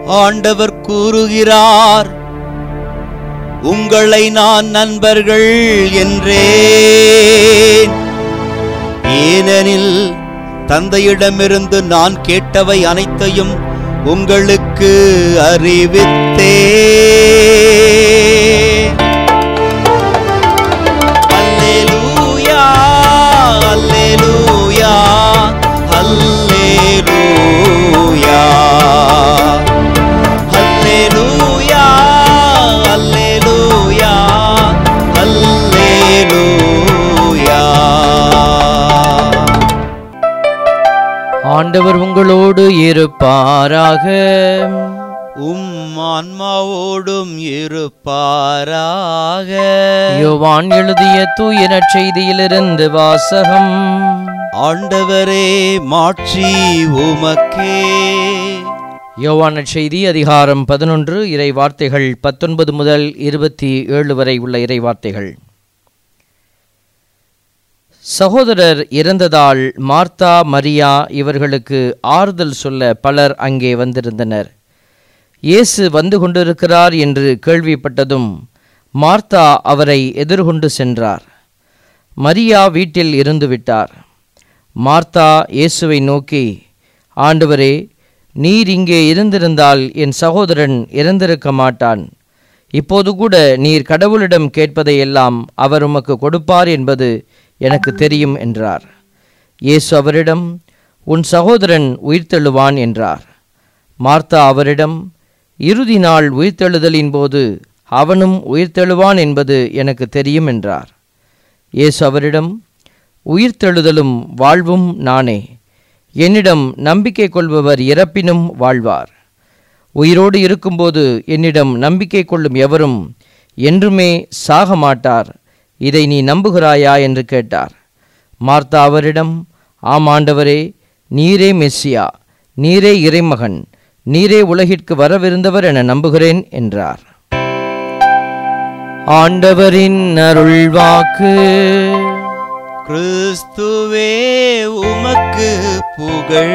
ஆண்டவர் கூறுகிறார் உங்களை நான் நண்பர்கள் என்றேன் ஏனெனில் தந்தையிடமிருந்து நான் கேட்டவை அனைத்தையும் உங்களுக்கு அறிவித்தேன் அல்லேலூயா அல்லேலூயா அல்லேலூயா அல்லேலூயா அல்லேலூயா அல்லேலூயா ஆண்டவர் உங்களோடு இருப்பாராக உம் ஆன்மாவோடும் இருப்பாராக யோவான் எழுதிய தூய நற்செய்தியிலிருந்து வாசகம் ஆண்டவரே மாட்சி உமக்கே யோவான் நற்செய்தி அதிகாரம் பதினொன்று இறை வார்த்தைகள் பத்தொன்பது முதல் இருபத்தி ஏழு வரை உள்ள இறை வார்த்தைகள் சகோதரர் இறந்ததால் மார்த்தா மரியா இவர்களுக்கு ஆறுதல் சொல்ல பலர் அங்கே வந்திருந்தனர் இயேசு வந்து கொண்டிருக்கிறார் என்று கேள்விப்பட்டதும் மார்த்தா அவரை எதிர்கொண்டு சென்றார் மரியா வீட்டில் இருந்து விட்டார் மார்த்தா இயேசுவை நோக்கி ஆண்டவரே நீர் இங்கே இருந்திருந்தால் என் சகோதரன் இறந்திருக்க மாட்டான் இப்போது கூட நீர் கடவுளிடம் கேட்பதையெல்லாம் அவர் உமக்கு கொடுப்பார் என்பது எனக்கு தெரியும் என்றார் இயேசு அவரிடம் உன் சகோதரன் உயிர்த்தெழுவான் என்றார் மார்த்தா அவரிடம் இறுதி நாள் உயிர்த்தெழுதலின் போது அவனும் உயிர்த்தெழுவான் என்பது எனக்கு தெரியும் என்றார் இயேசு அவரிடம் உயிர்த்தெழுதலும் வாழ்வும் நானே என்னிடம் நம்பிக்கை கொள்பவர் இறப்பினும் வாழ்வார் உயிரோடு இருக்கும்போது என்னிடம் நம்பிக்கை கொள்ளும் எவரும் என்றுமே சாக மாட்டார் இதை நீ நம்புகிறாயா என்று கேட்டார் மார்த்தா அவரிடம் ஆம் ஆண்டவரே நீரே மெஸ்ஸியா நீரே இறைமகன் நீரே உலகிற்கு வரவிருந்தவர் என நம்புகிறேன் என்றார் ஆண்டவரின் அருள்வாக்கு கிறிஸ்துவே உமக்கு புகழ்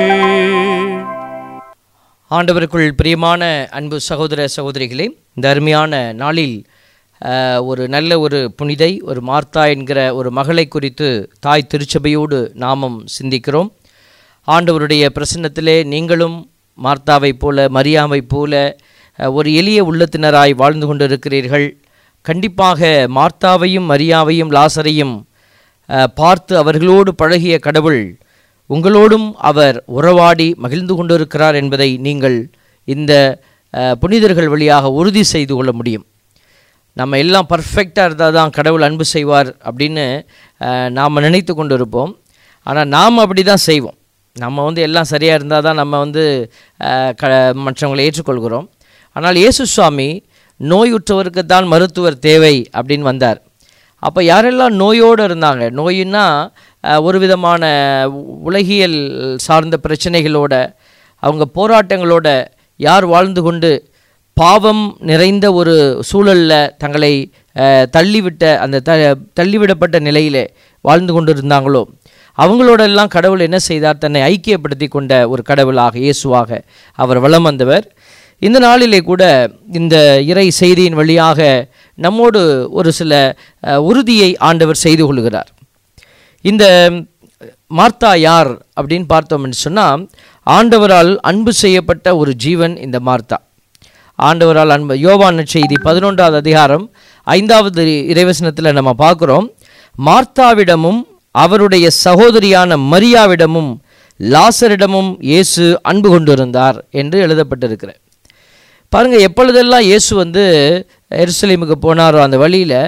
ஆண்டவருக்குள் பிரியமான அன்பு சகோதர சகோதரிகளே இந்த அருமையான நாளில் அஹ், ஒரு நல்ல ஒரு புனிதை ஒரு மார்த்தா என்கிற ஒரு மகளை குறித்து தாய் திருச்சபையோடு நாமும் சிந்திக்கிறோம் ஆண்டவருடைய பிரசன்னத்திலே நீங்களும் மார்த்தாவைப் போல மரியாவைப் போல அஹ், ஒரு எளிய உள்ளத்தினராய் வாழ்ந்து கொண்டிருக்கிறீர்கள் கண்டிப்பாக மார்த்தாவையும் மரியாவையும் லாசரையும் அஹ், பார்த்து அவர்களோடு பழகிய கடவுள் உங்களோடும் அவர் உறவாடி மகிழ்ந்து கொண்டிருக்கிறார் என்பதை நீங்கள் இந்த அஹ், புனிதர்கள் வழியாக உறுதி செய்து கொள்ள முடியும் நம்ம எல்லாம் பர்ஃபெக்டாக இருந்தால் தான் கடவுள் அன்பு செய்வார் அப்படின்னு நாம் நினைத்து கொண்டு இருப்போம் ஆனால் நாம் அப்படி தான் செய்வோம் நம்ம வந்து எல்லாம் சரியாக இருந்தால் தான் நம்ம வந்து அஹ், க மற்றவங்களை ஏற்றுக்கொள்கிறோம் ஆனால் இயேசு சுவாமி நோயுற்றவருக்கு தான் மருத்துவர் தேவை அப்படின்னு வந்தார் அப்போ யாரெல்லாம் நோயோடு இருந்தாங்க நோயின்னா அஹ், ஒரு விதமான உலகியல் சார்ந்த பிரச்சனைகளோட அவங்க போராட்டங்களோட யார் வாழ்ந்து கொண்டு பாவம் நிறைந்த ஒரு சூழலில் தங்களை அஹ், தள்ளிவிட்ட அந்த த தள்ளிவிடப்பட்ட நிலையிலே வாழ்ந்து கொண்டு இருந்தாங்களோ அவங்களோடெல்லாம் கடவுள் என்ன செய்தார் தன்னை ஐக்கியப்படுத்தி கொண்ட ஒரு கடவுளாக இயேசுவாக அவர் வலம் வந்தவர் இந்த நாளிலே கூட இந்த இறை செய்தியின் வழியாக நம்மோடு ஒரு சில அஹ், உறுதியை ஆண்டவர் செய்து கொள்கிறார் இந்த மார்த்தா யார் அப்படின்னு பார்த்தோம்னு சொன்னால் ஆண்டவரால் அன்பு செய்யப்பட்ட ஒரு ஜீவன் இந்த மார்த்தா ஆண்டவரால் அன்பு யோவான் செய்தி பதினொன்றாவது அதிகாரம் ஐந்தாவது இறைவசனத்தில் நம்ம பார்க்குறோம் மார்த்தாவிடமும் அவருடைய சகோதரியான மரியாவிடமும் லாசரிடமும் இயேசு அன்பு கொண்டிருந்தார் என்று எழுதப்பட்டிருக்கிற பாருங்கள் எப்பொழுதெல்லாம் இயேசு வந்து எருசலேமுக்கு போனாரோ அந்த வழியில்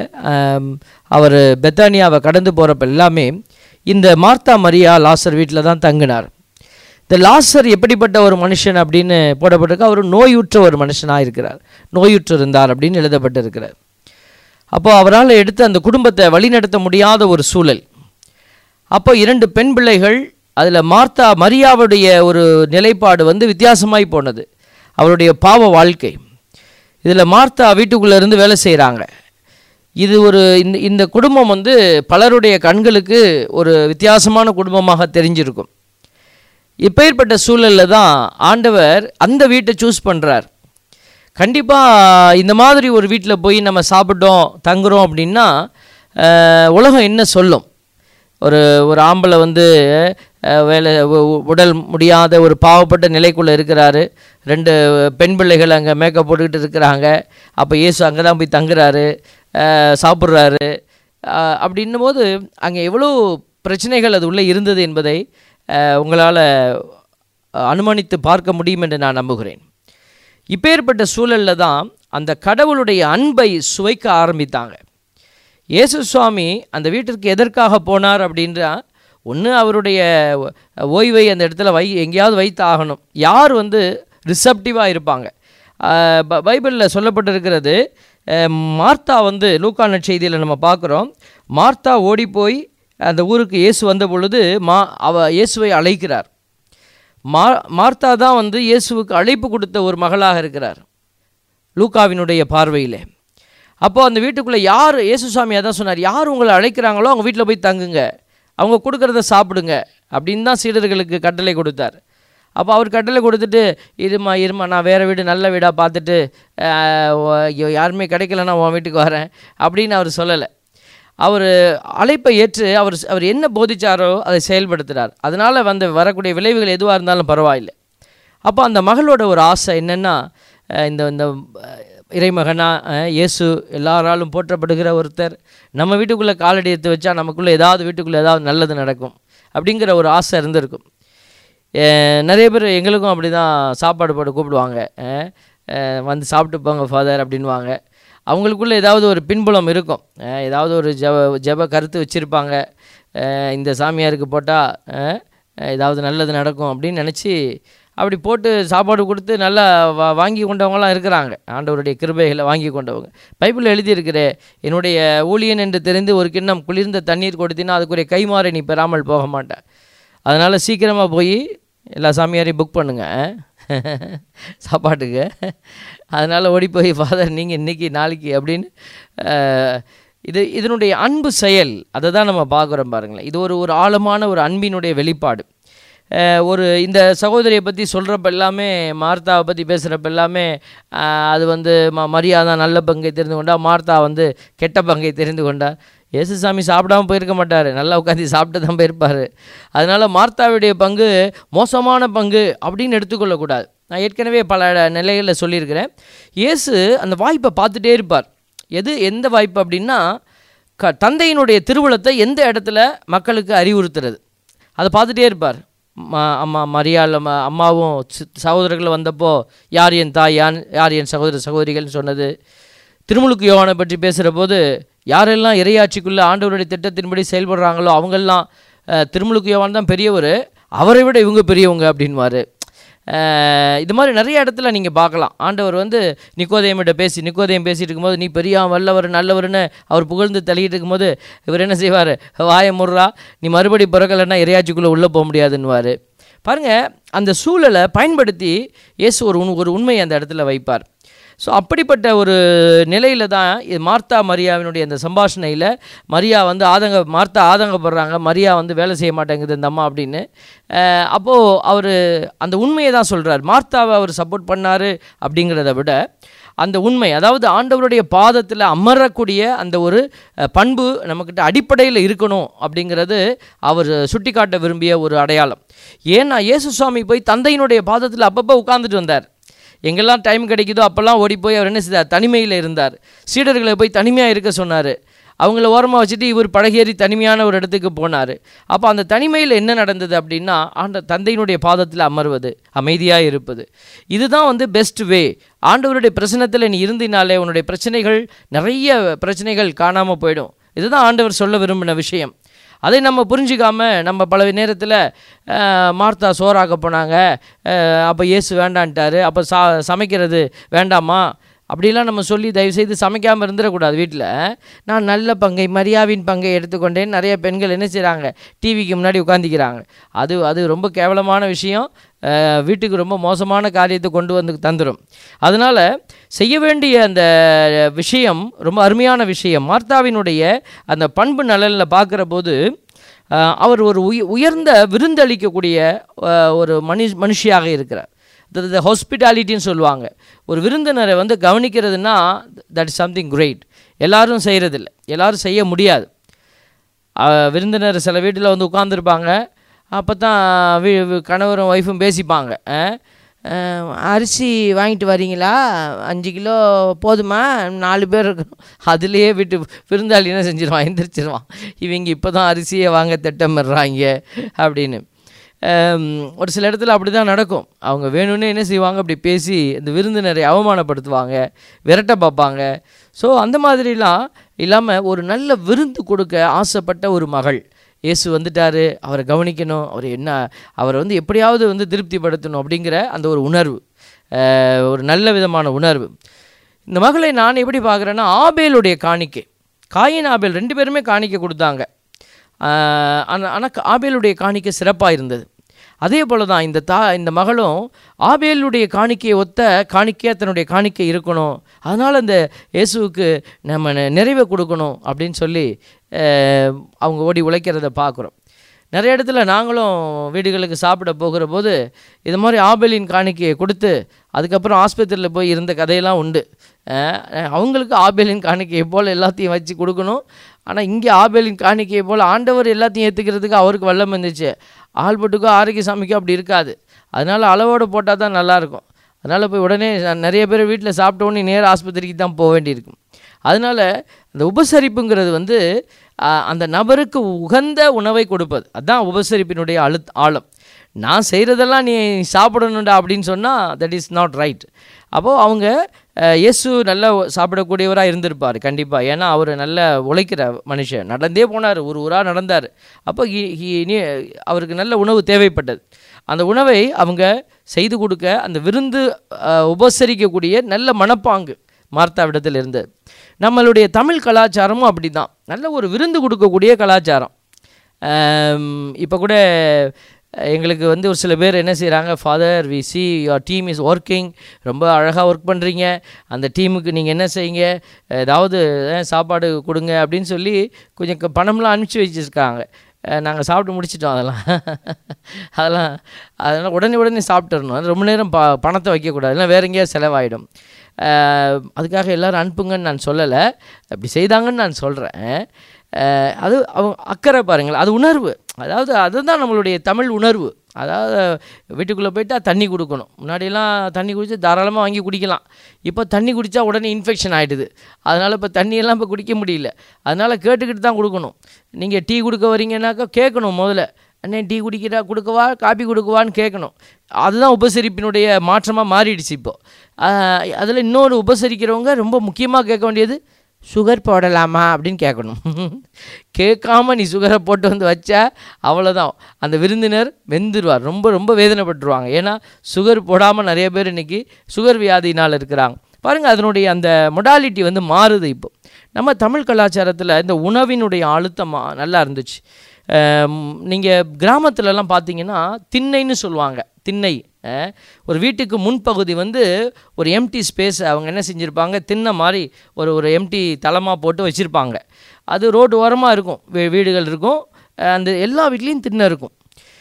அவர் பெத்தானியாவை கடந்து போகிறப்ப எல்லாமே இந்த மார்த்தா மரியா லாசர் வீட்டில் தான் தங்கினார் இந்த லாசர் எப்படிப்பட்ட ஒரு மனுஷன் அப்படின்னு போடப்பட்டிருக்கு அவர் நோயுற்ற ஒரு மனுஷனாக இருக்கிறார் நோயுற்று இருந்தார் அப்படின்னு எழுதப்பட்டிருக்கிறார் அப்போ அவரால் எடுத்து அந்த குடும்பத்தை வழிநடத்த முடியாத ஒரு சூழல் அப்போ இரண்டு பெண் பிள்ளைகள் அதில் மார்த்தா மரியாவுடைய ஒரு நிலைப்பாடு வந்து வித்தியாசமாய் போனது அவருடைய பாவ வாழ்க்கை இதில் மார்த்தா வீட்டுக்குள்ளே இருந்து வேலை செய்கிறாங்க இது ஒரு இந்த இந்த குடும்பம் வந்து பலருடைய கண்களுக்கு ஒரு வித்தியாசமான குடும்பமாக தெரிஞ்சிருக்கும் இப்பேற்பட்ட சூழலில் தான் ஆண்டவர் அந்த வீட்டை சூஸ் பண்ணுறார் கண்டிப்பாக இந்த மாதிரி ஒரு வீட்டில் போய் நம்ம சாப்பிட்டோம் தங்குறோம் அப்படின்னா அஹ், உலகம் என்ன சொல்லும் ஒரு ஒரு ஆம்பளை வந்து அஹ், வேலை உ- உ- உடல் முடியாத ஒரு பாவப்பட்ட நிலைக்குள்ளே இருக்கிறாரு ரெண்டு பெண் பிள்ளைகள் அங்கே மேக்கப் போட்டுக்கிட்டு இருக்கிறாங்க அப்போ இயேசு அங்கே தான் போய் தங்குறாரு அஹ், சாப்பிட்றாரு அஹ், அப்படின்னும் போது அங்கே எவ்வளோ பிரச்சனைகள் அது உள்ளே இருந்தது என்பதை உங்களால் அனுமானித்து பார்க்க முடியும் என்று நான் நம்புகிறேன் இப்பேற்பட்ட சூழலில் தான் அந்த கடவுளுடைய அன்பை சுவைக்க ஆரம்பித்தாங்க இயேசு சுவாமி அந்த வீட்டிற்கு எதற்காக போனார் அப்படின்றா ஒன்று அவருடைய ஓ- ஓய்வை அந்த இடத்துல வை எங்கேயாவது வைத்து ஆகணும் யார் வந்து ரிசப்டிவாக இருப்பாங்க ஆஹ் ப- பைபிளில் சொல்லப்பட்டிருக்கிறது அஹ் மார்த்தா வந்து லூக்கா நற்செய்தியில் நம்ம பார்க்குறோம் மார்த்தா ஓடி போய் அந்த ஊருக்கு இயேசு வந்த பொழுது மா அவ இயேசுவை அழைக்கிறார் மா மார்த்தா தான் வந்து இயேசுவுக்கு அழைப்பு கொடுத்த ஒரு மகளாக இருக்கிறார் லூக்காவினுடைய பார்வையில் அப்போது அந்த வீட்டுக்குள்ளே யார் இயேசுசாமி அதான் சொன்னார் யார் உங்களை அழைக்கிறாங்களோ அவங்க வீட்டில் போய் தங்குங்க அவங்க கொடுக்குறத சாப்பிடுங்க அப்படின்னு தான் சீடர்களுக்கு கட்டளை கொடுத்தார் அப்போ அவர் கட்டளை கொடுத்துட்டு இருமா இருமா நான் வேறு வீடு நல்ல வீடாக பார்த்துட்டு ஆஹ், ஓ- யாருமே கிடைக்கலன்னா உன் வீட்டுக்கு வரேன் அப்படின்னு அவர் சொல்லலை அவர் அழைப்பை ஏற்று அவர் அவர் என்ன போதிச்சாரோ அதை செயல்படுத்துகிறார் அதனால் வந்து வரக்கூடிய விளைவுகள் எதுவாக இருந்தாலும் பரவாயில்லை அப்போ அந்த மகளோட ஒரு ஆசை என்னென்னா அஹ் இந்த இந்த அஹ், இறைமகனா அஹ், இயேசு எல்லாராலும் போற்றப்படுகிற ஒருத்தர் நம்ம வீட்டுக்குள்ளே காலடி எடுத்து வச்சா நமக்குள்ளே ஏதாவது வீட்டுக்குள்ளே ஏதாவது நல்லது நடக்கும் அப்படிங்கிற ஒரு ஆசை இருந்திருக்கும் அஹ், நிறைய பேர் எங்களுக்கும் அப்படி தான் சாப்பாடு போட்டு கூப்பிடுவாங்க அஹ், அஹ், வந்து சாப்பிட்டு போங்க ஃபாதர் அப்படின்வாங்க அவங்களுக்குள்ள ஏதாவது ஒரு பின்புலம் இருக்கும் அஹ், ஏதாவது ஒரு ஜப ஜப கருத்து வச்சுருப்பாங்க இந்த சாமியாருக்கு போட்டால் ஏதாவது நல்லது நடக்கும் அப்படின்னு நினச்சி அப்படி போட்டு சாப்பாடு கொடுத்து நல்லா வா வாங்கி கொண்டவங்களாம் இருக்கிறாங்க ஆண்டவருடைய கிருபைகளை வாங்கி கொண்டவங்க பைபிளில் எழுதியிருக்கிறே என்னுடைய ஊழியன் என்று தெரிந்து ஒரு கிண்ணம் குளிர்ந்த தண்ணீர் கொடுத்தினா அதுக்குரிய கைமாறை நீ பெறாமல் போக மாட்டேன் அதனால் சீக்கிரமாக போய் எல்லா சாமியாரையும் புக் பண்ணுங்க சாப்பாட்டுக்கு அதனால் ஓடி போய் ஃபாதர் நீங்கள் இன்றைக்கி நாளைக்கு அப்படின்னு அஹ், இது இதனுடைய அன்பு செயல் அதை தான் நம்ம பார்க்குறோம் பாருங்களேன் இது ஒரு ஒரு ஆழமான ஒரு அன்பினுடைய வெளிப்பாடு அஹ், ஒரு இந்த சகோதரியை பற்றி சொல்கிறப்ப எல்லாமே மார்த்தாவை பற்றி பேசுகிறப்ப எல்லாமே அஹ், அது வந்து ம மரியா தான் நல்ல பங்கை தெரிந்து கொண்டா மார்த்தா வந்து கெட்ட பங்கை தெரிந்து கொண்டா இயேசுசாமி சாப்பிடாம போயிருக்க மாட்டார் நல்லா உட்காந்து சாப்பிட்டு தான் போயிருப்பார் அதனால் மார்த்தாவுடைய பங்கு மோசமான பங்கு அப்படின்னு எடுத்துக்கொள்ளக்கூடாது நான் ஏற்கனவே பல நிலைகளில் சொல்லியிருக்கிறேன் இயேசு அந்த வாய்ப்பை பார்த்துட்டே இருப்பார் எது எந்த வாய்ப்பு அப்படின்னா க தந்தையினுடைய திருவுளத்தை எந்த இடத்துல மக்களுக்கு அறிவுறுத்துறது அதை பார்த்துட்டே இருப்பார் ம அம்மா மரியாள் அம்மா அம்மாவும் சி- சகோதரர்கள் வந்தப்போ யார் என் தாய் யான் யார் என் சகோதர சகோதரிகள்னு சொன்னது திருமுழுக்கு யோவானை பற்றி பேசுகிற போது யாரெல்லாம் இறையாட்சிக்குள்ளே ஆண்டவருடைய திட்டத்தின்படி செயல்படுறாங்களோ அவங்கெல்லாம் அஹ், திருமுழுக்கு யோவான் தான் பெரியவர் அவரை விட இவங்க பெரியவங்க அப்படின்வாரு அஹ், இது மாதிரி நிறைய இடத்துல நீங்கள் பார்க்கலாம் ஆண்டவர் வந்து நிக்கோதேமிட்ட பேசி நிக்கோதேம் பேசிட்டு இருக்கும்போது நீ பெரிய வல்லவர் நல்லவர்னு அவர் புகழ்ந்து தள்ளிட்டு இருக்கும்போது இவர் என்ன செய்வார் வாயை முர்றா நீ மறுபடி பிறக்கலைன்னா இறையாட்சிக்குள்ளே உள்ளே போக முடியாதுன்னுவார் பாருங்க அந்த சூழலை பயன்படுத்தி இயேசு ஒரு உண் ஒரு உண்மையை அந்த இடத்துல வைப்பார் ஸோ அப்படிப்பட்ட ஒரு நிலையில தான் இது மார்த்தா மரியாவினுடைய அந்த சம்பாஷணையில் மரியா வந்து ஆதங்க மார்த்தா ஆதங்கப்படுறாங்க மரியா வந்து வேலை செய்ய மாட்டேங்குது இந்த அம்மா அப்படின்னு அஹ் அப்போது அவர் அந்த உண்மையை தான் சொல்கிறார் மார்த்தாவை அவர் சப்போர்ட் பண்ணார் அப்படிங்கிறத விட அந்த உண்மை அதாவது ஆண்டவருடைய பாதத்தில் அமரக்கூடிய அந்த ஒரு அஹ், பண்பு நம்மக்கிட்ட அடிப்படையில் இருக்கணும் அப்படிங்கிறது அவர் சுட்டிக்காட்ட விரும்பிய ஒரு அடையாளம் ஏன்னா இயேசு சுவாமி போய் தந்தையினுடைய பாதத்தில் அப்பப்போ உட்கார்ந்துட்டு வந்தார் எங்கெல்லாம் டைம் கிடைக்குதோ அப்போல்லாம் ஓடி போய் அவர் என்ன செய்தார் தனிமையில் இருந்தார் சீடர்களை போய் தனிமையாக இருக்க சொன்னார் அவங்கள ஓரமாக வச்சுட்டு இவர் படகேறி தனிமையான ஒரு இடத்துக்கு போனார் அப்போ அந்த தனிமையில் என்ன நடந்தது அப்படின்னா ஆண்ட தந்தையினுடைய பாதத்தில் அமர்வது அமைதியாக இருப்பது இதுதான் வந்து பெஸ்ட் வே ஆண்டவருடைய பிரச்சனத்தில் நீ இருந்தினாலே உன்னுடைய பிரச்சனைகள் நிறைய பிரச்சனைகள் காணாமல் போயிடும் இதுதான் ஆண்டவர் சொல்ல விரும்பின விஷயம் அதை நம்ம புரிஞ்சிக்காம நம்ம பல நேரத்தில் மார்த்தா சோறாக்க போனாங்க அப்போ இயேசு வேண்டான்ட்டாரு அப்போ சா சமைக்கிறது வேண்டாமா அப்படிலாம் நம்ம சொல்லி தயவுசெய்து சமைக்காமல் இருந்துடக்கூடாது வீட்டில் நான் நல்ல பங்கை மரியாவின் பங்கை எடுத்துக்கொண்டேன் நிறைய பெண்கள் என்ன செய்கிறாங்க டிவிக்கு முன்னாடி உட்காந்துக்கிறாங்க அது அது ரொம்ப கேவலமான விஷயம் அஹ், வீட்டுக்கு ரொம்ப மோசமான காரியத்தை கொண்டு வந்து தந்துடும் அதனால் செய்ய வேண்டிய அந்த விஷயம் ரொம்ப அருமையான விஷயம் மார்த்தாவினுடைய அந்த பண்பு நலனில் பார்க்குற போது அஹ், அவர் ஒரு உய உயர்ந்த விருந்தளிக்கக்கூடிய அஹ், ஒரு மனு மனுஷியாக இருக்கிறார் த ஹாஸ்பிட்டாலிட்டின்னு சொல்லுவாங்க ஒரு விருந்தினரை வந்து கவனிக்கிறதுனா தட் இஸ் சம்திங் கிரேட் எல்லாரும் செய்கிறதில்ல எல்லாரும் செய்ய முடியாது அஹ் விருந்தினர் சில வீட்டில் வந்து உட்காந்துருப்பாங்க அப்போ தான் வீ வீ- கணவரும் ஒய்ஃபும் பேசிப்பாங்க அஹ், அஹ், அரிசி வாங்கிட்டு வரீங்களா அஞ்சு கிலோ போதுமா நாலு பேர் இருக்கணும் அதுலேயே வீட்டு விருந்தாளி என்ன செஞ்சிருவான் எந்திரிச்சிருவான் இவங்க இப்போ தான் அரிசியை வாங்க திட்டமிடுறாங்க அப்படின்னு அம், ஒரு சில இடத்துல அப்படி தான் நடக்கும் அவங்க வேணும்னே என்ன செய்வாங்க அப்படி பேசி இந்த விருந்தினரை அவமானப்படுத்துவாங்க விரட்ட பார்ப்பாங்க ஸோ அந்த மாதிரிலாம் இல்லாமல் ஒரு நல்ல விருந்து கொடுக்க ஆசைப்பட்ட ஒரு மகள் இயேசு வந்துட்டாரு அவரை கவனிக்கணும் அவர் என்ன அவரை வந்து எப்படியாவது வந்து திருப்திப்படுத்தணும் அப்படிங்கிற அந்த ஒரு உணர்வு அஹ், ஒரு நல்ல விதமான உணர்வு இந்த மகளை நான் எப்படி பார்க்குறேன்னா ஆபேலுடைய காணிக்கை காயின் ஆபேல் ரெண்டு பேருமே காணிக்கை கொடுத்தாங்க ஆனால் ஆனால் ஆபேலுடைய காணிக்கை சிறப்பாக இருந்தது அதே போல தான் இந்த தா இந்த மகளும் ஆபேலுடைய காணிக்கையை ஒத்த காணிக்கையாக தன்னுடைய காணிக்கை இருக்கணும் அதனால் அந்த இயேசுவுக்கு நம்ம நெ- நிறைவை கொடுக்கணும் அப்படின்னு சொல்லி அஹ், அவங்க ஓடி உழைக்கிறத பார்க்குறோம் நிறைய இடத்துல நாங்களும் வீடுகளுக்கு சாப்பிட போகிற போது இது மாதிரி ஆபேலின் காணிக்கையை கொடுத்து அதுக்கப்புறம் ஆஸ்பத்திரியில் போய் இருந்த கதையெல்லாம் உண்டு அஹ் அஹ் அவங்களுக்கு ஆபேலின் காணிக்கையை போல் எல்லாத்தையும் வச்சு கொடுக்கணும் ஆனால் இங்கே ஆபேலின் காணிக்கையை போல் ஆண்டவர் எல்லாத்தையும் ஏற்றுக்கிறதுக்கு அவருக்கு வல்லம் இருந்துச்சு ஆள்பட்டுக்கோ ஆரோக்கிய சாமிக்கோ அப்படி இருக்காது அதனால் அளவோடு போட்டால் தான் நல்லாயிருக்கும் அதனால் போய் உடனே நான் நிறைய பேர் வீட்டில் சாப்பிட்ட உடனே நேர ஆஸ்பத்திரிக்கு தான் போக வேண்டியிருக்கும் அதனால் அந்த உபசரிப்புங்கிறது வந்து ஆ, அந்த நபருக்கு உகந்த உணவை கொடுப்பது அதுதான் உபசரிப்பினுடைய அழுத் ஆழம் நான் செய்கிறதெல்லாம் நீ சாப்பிடணுண்டா அப்படின்னு சொன்னால் தட் இஸ் நாட் ரைட் அப்போது அவங்க அஹ், இயேசு நல்ல சாப்பிடக்கூடியவராக இருந்திருப்பார் கண்டிப்பாக ஏன்னா அவர் நல்ல உழைக்கிற மனுஷன் நடந்தே போனார் ஒரு ஊராக நடந்தார் அப்போ he- he- நீ அவருக்கு நல்ல உணவு தேவைப்பட்டது அந்த உணவை அவங்க செய்து கொடுக்க அந்த விருந்து அஹ், உபசரிக்கக்கூடிய நல்ல மனப்பாங்கு மார்த்தாவிடத்தில் இருந்தது நம்மளுடைய தமிழ் கலாச்சாரமும் அப்படி தான் நல்ல ஒரு விருந்து கொடுக்கக்கூடிய கலாச்சாரம் இப்போ கூட எங்களுக்கு வந்து ஒரு சில பேர் என்ன செய்கிறாங்க father we see your team is working ரொம்ப அழகாக ஒர்க் பண்ணுறீங்க அந்த டீமுக்கு நீங்கள் என்ன செய்யுங்க ஏதாவது அஹ், சாப்பாடு கொடுங்க அப்படின்னு சொல்லி கொஞ்சம் க- பணம்லாம் அனுப்பிச்சி வச்சுருக்காங்க நாங்கள் சாப்பிட்டு முடிச்சிட்டோம் அதெல்லாம் அதெல்லாம் அதெல்லாம் உடனே உடனே சாப்பிட்டுறணும் அது ரொம்ப நேரம் ப பணத்தை வைக்கக்கூடாது இல்லைன்னா வேற எங்கேயாவது செலவாயிடும் அஹ், அதுக்காக எல்லாரும் அனுப்புங்கன்னு நான் சொல்லலை அப்படி செய்தாங்கன்னு நான் சொல்கிறேன் அது அவங்க அக்கறை பாருங்கள் அது உணர்வு அதாவது அதுதான் நம்மளுடைய தமிழ் உணர்வு அதாவது வீட்டுக்குள்ளே போயிட்டா தண்ணி கொடுக்கணும் முன்னாடியெல்லாம் தண்ணி குடிச்சு தாராளமாக வாங்கி குடிக்கலாம் இப்போ தண்ணி குடித்தா உடனே இன்ஃபெக்ஷன் ஆகிடுது அதனால் இப்போ தண்ணியெல்லாம் இப்போ குடிக்க முடியல அதனால் கேட்டுக்கிட்டு தான் கொடுக்கணும் நீங்கள் டீ கொடுக்க வரீங்கன்னாக்கா கேட்கணும் முதல்ல அண்ணே டீ குடிக்கிறா கொடுக்கவா காபி கொடுக்கவான்னு கேட்கணும் அதுதான் உபசரிப்பினுடைய மாற்றமாக மாறிடுச்சு இப்போது அதில் இன்னொரு உபசரிக்கிறவங்க ரொம்ப முக்கியமாக கேட்க வேண்டியது சுகர் போடலாமா அப்படின்னு கேட்கணும் கேட்காம நீ சுகரை போட்டு வந்து வச்சா அவ்வளோதான் அந்த விருந்தினர் வெந்துருவார் ரொம்ப ரொம்ப வேதனைப்பட்டுருவாங்க ஏன்னா சுகர் போடாமல் நிறைய பேர் இன்றைக்கி சுகர் வியாதினால் இருக்கிறாங்க பாருங்கள் அதனுடைய அந்த மொடாலிட்டி வந்து மாறுது இப்போ நம்ம தமிழ் கலாச்சாரத்தில் இந்த உணவினுடைய அழுத்தம் மா- நல்லா இருந்துச்சு நீங்கள் கிராமத்துலலாம் பார்த்தீங்கன்னா திண்ணைன்னு சொல்லுவாங்க திண்ணை அஹ், ஒரு வீட்டுக்கு முன்பகுதி வந்து ஒரு எம்டி ஸ்பேஸ் அவங்க என்ன செஞ்சுருப்பாங்க திண்ணை மாதிரி ஒரு ஒரு எம்டி தளமாக போட்டு வச்சுருப்பாங்க அது ரோடு ஓரமாக இருக்கும் வீ- வீடுகள் இருக்கும் அஹ், அந்த எல்லா வீட்லேயும் திண்ணை இருக்கும்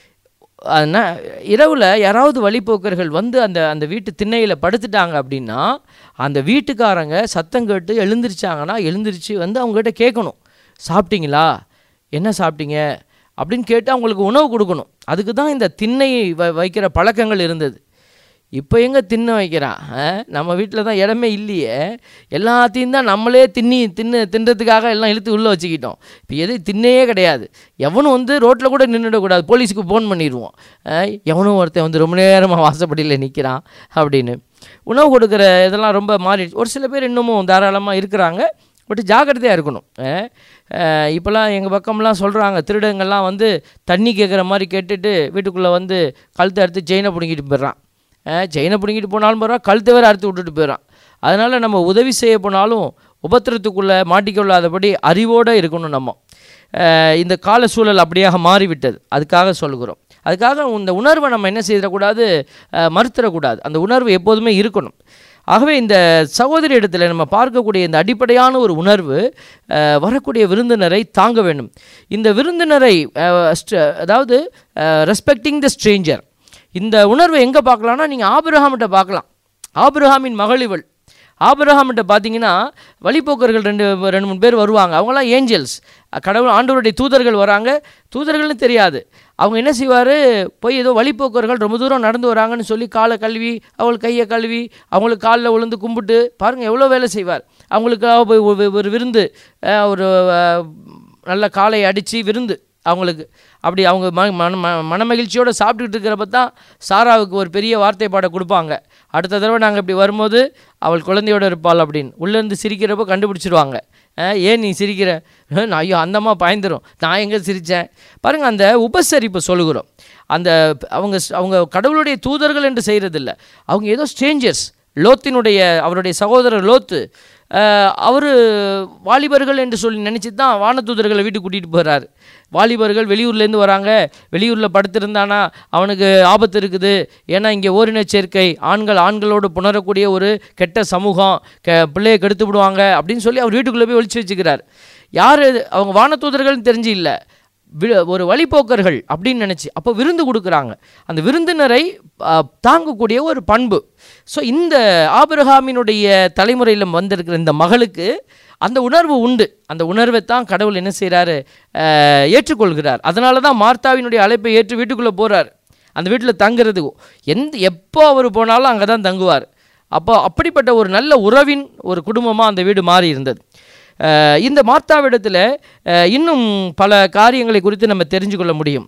அதனா இரவில் யாராவது வழிப்போக்கர்கள் வந்து அந்த அந்த வீட்டு திண்ணையில் படுத்துட்டாங்க அப்படின்னா அந்த வீட்டுக்காரங்க சத்தம் கேட்டு எழுந்திரிச்சாங்கன்னா எழுந்திரிச்சு வந்து அவங்ககிட்ட கேட்கணும் சாப்பிட்டீங்களா என்ன சாப்பிட்டீங்க அப்படின்னு கேட்டு அவங்களுக்கு உணவு கொடுக்கணும் அதுக்கு தான் இந்த திண்ணை வ வைக்கிற பழக்கங்கள் இருந்தது இப்போ எங்கே திண்ணை வைக்கிறான் ஆ? நம்ம வீட்டில் தான் இடமே இல்லையே எல்லாத்தையும் தான் நம்மளே தின்னி தின்னு தின்றதுக்காக எல்லாம் இழுத்து உள்ளே வச்சுக்கிட்டோம் இப்போ எது திண்ணையே கிடையாது எவனும் வந்து ரோட்டில் கூட நின்றுடக்கூடாது போலீஸுக்கு ஃபோன் பண்ணிடுவோம் ஆ? எவனும் ஒருத்தன் வந்து ரொம்ப நேரமாக வாசப்படியில் நிற்கிறான் அப்படின்னு உணவு கொடுக்குற இதெல்லாம் ரொம்ப மாறிடுச்சு ஒரு சில பேர் இன்னமும் தாராளமாக இருக்கிறாங்க பட் ஜாக்கிரதையாக இருக்கணும் அஹ் அஹ் இப்போல்லாம் எங்கள் பக்கம்லாம் சொல்கிறாங்க திருடங்கள்லாம் வந்து தண்ணி கேட்குற மாதிரி கேட்டுட்டு வீட்டுக்குள்ளே வந்து கழுத்தை அறுத்து செயினை பிடுங்கிட்டு போயிடுறான் செயினை பிடுங்கிட்டு போனாலும் போகிறான் கழுத்தை வேறு அறுத்து விட்டுட்டு போயிடறான் அதனால் நம்ம உதவி செய்ய போனாலும் உபத்திரத்துக்குள்ளே மாட்டிக்கொள்ளாதபடி அறிவோடு இருக்கணும் நம்ம அஹ் இந்த கால சூழல் அப்படியாக மாறிவிட்டது அதுக்காக சொல்கிறோம் அதுக்காக இந்த உணர்வை நம்ம என்ன செய்திடக்கூடாது அஹ் மறுத்துடக்கூடாது அந்த உணர்வு எப்போதுமே இருக்கணும் ஆகவே இந்த சகோதரி இடத்துல நம்ம பார்க்கக்கூடிய இந்த அடிப்படையான ஒரு உணர்வு அஹ், வரக்கூடிய விருந்தினரை தாங்க வேண்டும் இந்த விருந்தினரை அஹ், ஸ்ட- அதாவது ரெஸ்பெக்டிங் த ஸ்ட்ரேஞ்சர் இந்த உணர்வை எங்கே பார்க்கலாம்னா நீங்கள் ஆபிரகாம்கிட்ட பார்க்கலாம் ஆபிரகாமின் மகள் இவள் ஆபிரகாம்கிட்ட பார்த்தீங்கன்னா வழிப்போக்கர்கள் ரெண்டு ரெண்டு மூணு பேர் வருவாங்க அவங்களாம் ஏஞ்சல்ஸ் கடவுள் ஆண்டவருடைய தூதர்கள் வராங்க தூதர்கள்னு தெரியாது அவங்க என்ன செய்வார் போய் ஏதோ வழிப்போக்கர்கள் ரொம்ப தூரம் நடந்து வராங்கன்னு சொல்லி காலை கழுவி அவங்களுக்கு கையை கழுவி அவங்களுக்கு காலில் விழுந்து கும்பிட்டு பாருங்கள் எவ்வளோ வேலை செய்வார் அவங்களுக்காக போய் ஒரு- ஒரு விருந்து அஹ், ஒரு அஹ், நல்ல காலை அடித்து விருந்து அவங்களுக்கு அப்படி அவங்க ம மன ம- மனமகிழ்ச்சியோடு சாப்பிட்டுக்கிட்டு இருக்கிறப்ப தான் சாராவுக்கு ஒரு பெரிய வார்த்தை பாட கொடுப்பாங்க அடுத்த தடவை நாங்கள் இப்படி வரும்போது அவள் குழந்தையோடு இருப்பாள் அப்படின்னு உள்ளேருந்து சிரிக்கிறப்போ கண்டுபிடிச்சிருவாங்க அஹ், ஏன் நீ சிரிக்கிற அஹ், நான் ஐயோ அந்தம்மா பாய்ந்துரும் நான் எங்கே சிரித்தேன் பாருங்கள் அந்த உபசரிப்பு சொல்லுகிறோம் அந்த அவங்க அவங்க கடவுளுடைய தூதர்கள் என்று செய்கிறதில்ல அவங்க ஏதோ ஸ்ட்ரேஞ்சர்ஸ் லோத்தினுடைய அவருடைய சகோதரர் லோத்து அவர் வாலிபர்கள் என்று சொல்லி நினச்சி தான் வானதூதர்களை வீட்டுக்கு கூட்டிகிட்டு போகிறார் வாலிபர்கள் வெளியூர்லேருந்து வராங்க வெளியூரில் படுத்திருந்தானா அவனுக்கு ஆபத்து இருக்குது ஏன்னா இங்கே ஓரினச் சேர்க்கை ஆண்கள் ஆண்களோடு புணரக்கூடிய ஒரு கெட்ட சமூகம் கெ பிள்ளையை கெடுத்து விடுவாங்க அப்படின்னு சொல்லி அவர் வீட்டுக்குள்ளே போய் ஒழிச்சு வச்சுக்கிறார் யார் அவங்க வானதூதர்கள்னு தெரிஞ்சு இல்லை வி- ஒரு வழிப்போக்கர்கள் அப்படின்னு நினச்சி அப்போ விருந்து கொடுக்குறாங்க அந்த விருந்தினரை ஆ, தாங்கக்கூடிய ஒரு பண்பு ஸோ இந்த ஆபிரகாமினுடைய தலைமுறையில் வந்திருக்கிற இந்த மகளுக்கு அந்த உணர்வு உண்டு அந்த உணர்வை தான் கடவுள் என்ன செய்கிறாரு ஏற்றுக்கொள்கிறார் அதனால தான் மார்த்தாவினுடைய அழைப்பை ஏற்று வீட்டுக்குள்ளே போகிறார் அந்த வீட்டில் தங்குறதுக்கு எந்த எப்போ அவர் போனாலும் அங்கே தான் தங்குவார் அப்போ அப்படிப்பட்ட ஒரு நல்ல உறவின் ஒரு குடும்பமாக அந்த வீடு மாறி இருந்தது அஹ் இந்த மார்த்தாவிடத்தில் அஹ் இன்னும் பல காரியங்களை குறித்து நம்ம தெரிஞ்சு கொள்ள முடியும்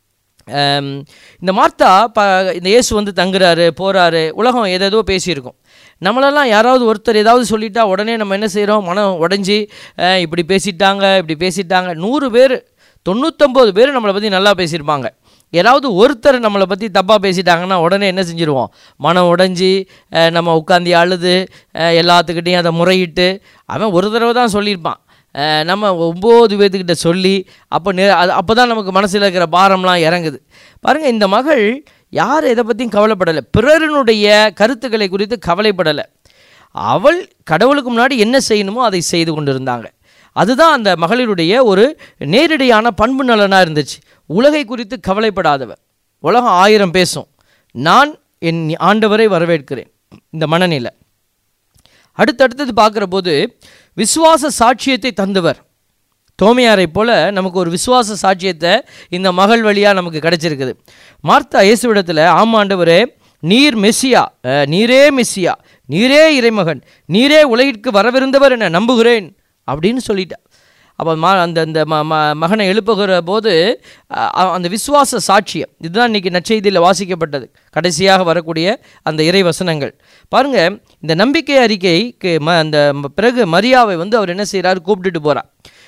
அம், இந்த மார்த்தா ப இந்த இயேசு வந்து தங்குறாரு போகிறாரு உலகம் ஏதேதோ பேசியிருக்கோம் நம்மளெல்லாம் யாராவது ஒருத்தர் ஏதாவது சொல்லிட்டா உடனே நம்ம என்ன செய்கிறோம் மனம் உடஞ்சி அஹ், இப்படி பேசிட்டாங்க இப்படி பேசிட்டாங்க நூறு பேர் தொண்ணூத்தொம்பது பேர் நம்மளை பற்றி நல்லா பேசியிருப்பாங்க யாராவது ஒருத்தர் நம்மளை பற்றி தப்பாக பேசிட்டாங்கன்னா உடனே என்ன செஞ்சுருவோம் மனம் உடைஞ்சி அஹ், நம்ம உட்காந்து அழுது அஹ், எல்லாத்துக்கிட்டையும் அதை முறையிட்டு அவன் ஒரு தடவை தான் சொல்லியிருப்பான் அஹ், நம்ம ஒம்பது பேர்த்துக்கிட்ட சொல்லி அப்போ நெ அது அப்போ தான் நமக்கு மனசில் இருக்கிற பாரம்லாம் இறங்குது பாருங்கள் இந்த மகள் யார் எதை பற்றியும் கவலைப்படலை பிறரினுடைய கருத்துக்களை குறித்து கவலைப்படலை அவள் கடவுளுக்கு முன்னாடி என்ன செய்யணுமோ அதை செய்து கொண்டிருந்தாங்க அதுதான் அந்த மகளிருடைய ஒரு நேரடியான பண்பு நலனாக இருந்துச்சு உலகை குறித்து கவலைப்படாதவ உலகம் ஆயிரம் பேசும் நான் என் ஆண்டவரை வரவேற்கிறேன் இந்த மனநிலை அடுத்தடுத்தது பார்க்குற போது விசுவாச சாட்சியத்தை தந்தவர் தோமையாரை போல நமக்கு ஒரு விசுவாச சாட்சியத்தை இந்த மகள் வழியாக நமக்கு கிடைச்சிருக்குது மார்த்தா இயேசுவிடத்தில் ஆமாண்டவரே நீர் மெஸ்ஸியா அஹ், நீரே மெஸ்ஸியா நீரே இறைமகன் நீரே உலகிற்கு வரவிருந்தவர் என நம்புகிறேன் அப்படின்னு சொல்லிட்டா அப்போ மா அந்த அந்த ம ம மகனை எழுப்புகிற போது அ- அந்த விசுவாச சாட்சியம் இதுதான் இன்றைக்கி நற்செய்தியில் வாசிக்கப்பட்டது கடைசியாக வரக்கூடிய அந்த இறை வசனங்கள் பாருங்கள் இந்த நம்பிக்கை அறிக்கைக்கு ம அந்த ம- பிறகு மரியாவை வந்து அவர் என்ன செய்கிறாரு கூப்பிட்டுட்டு போகிறார்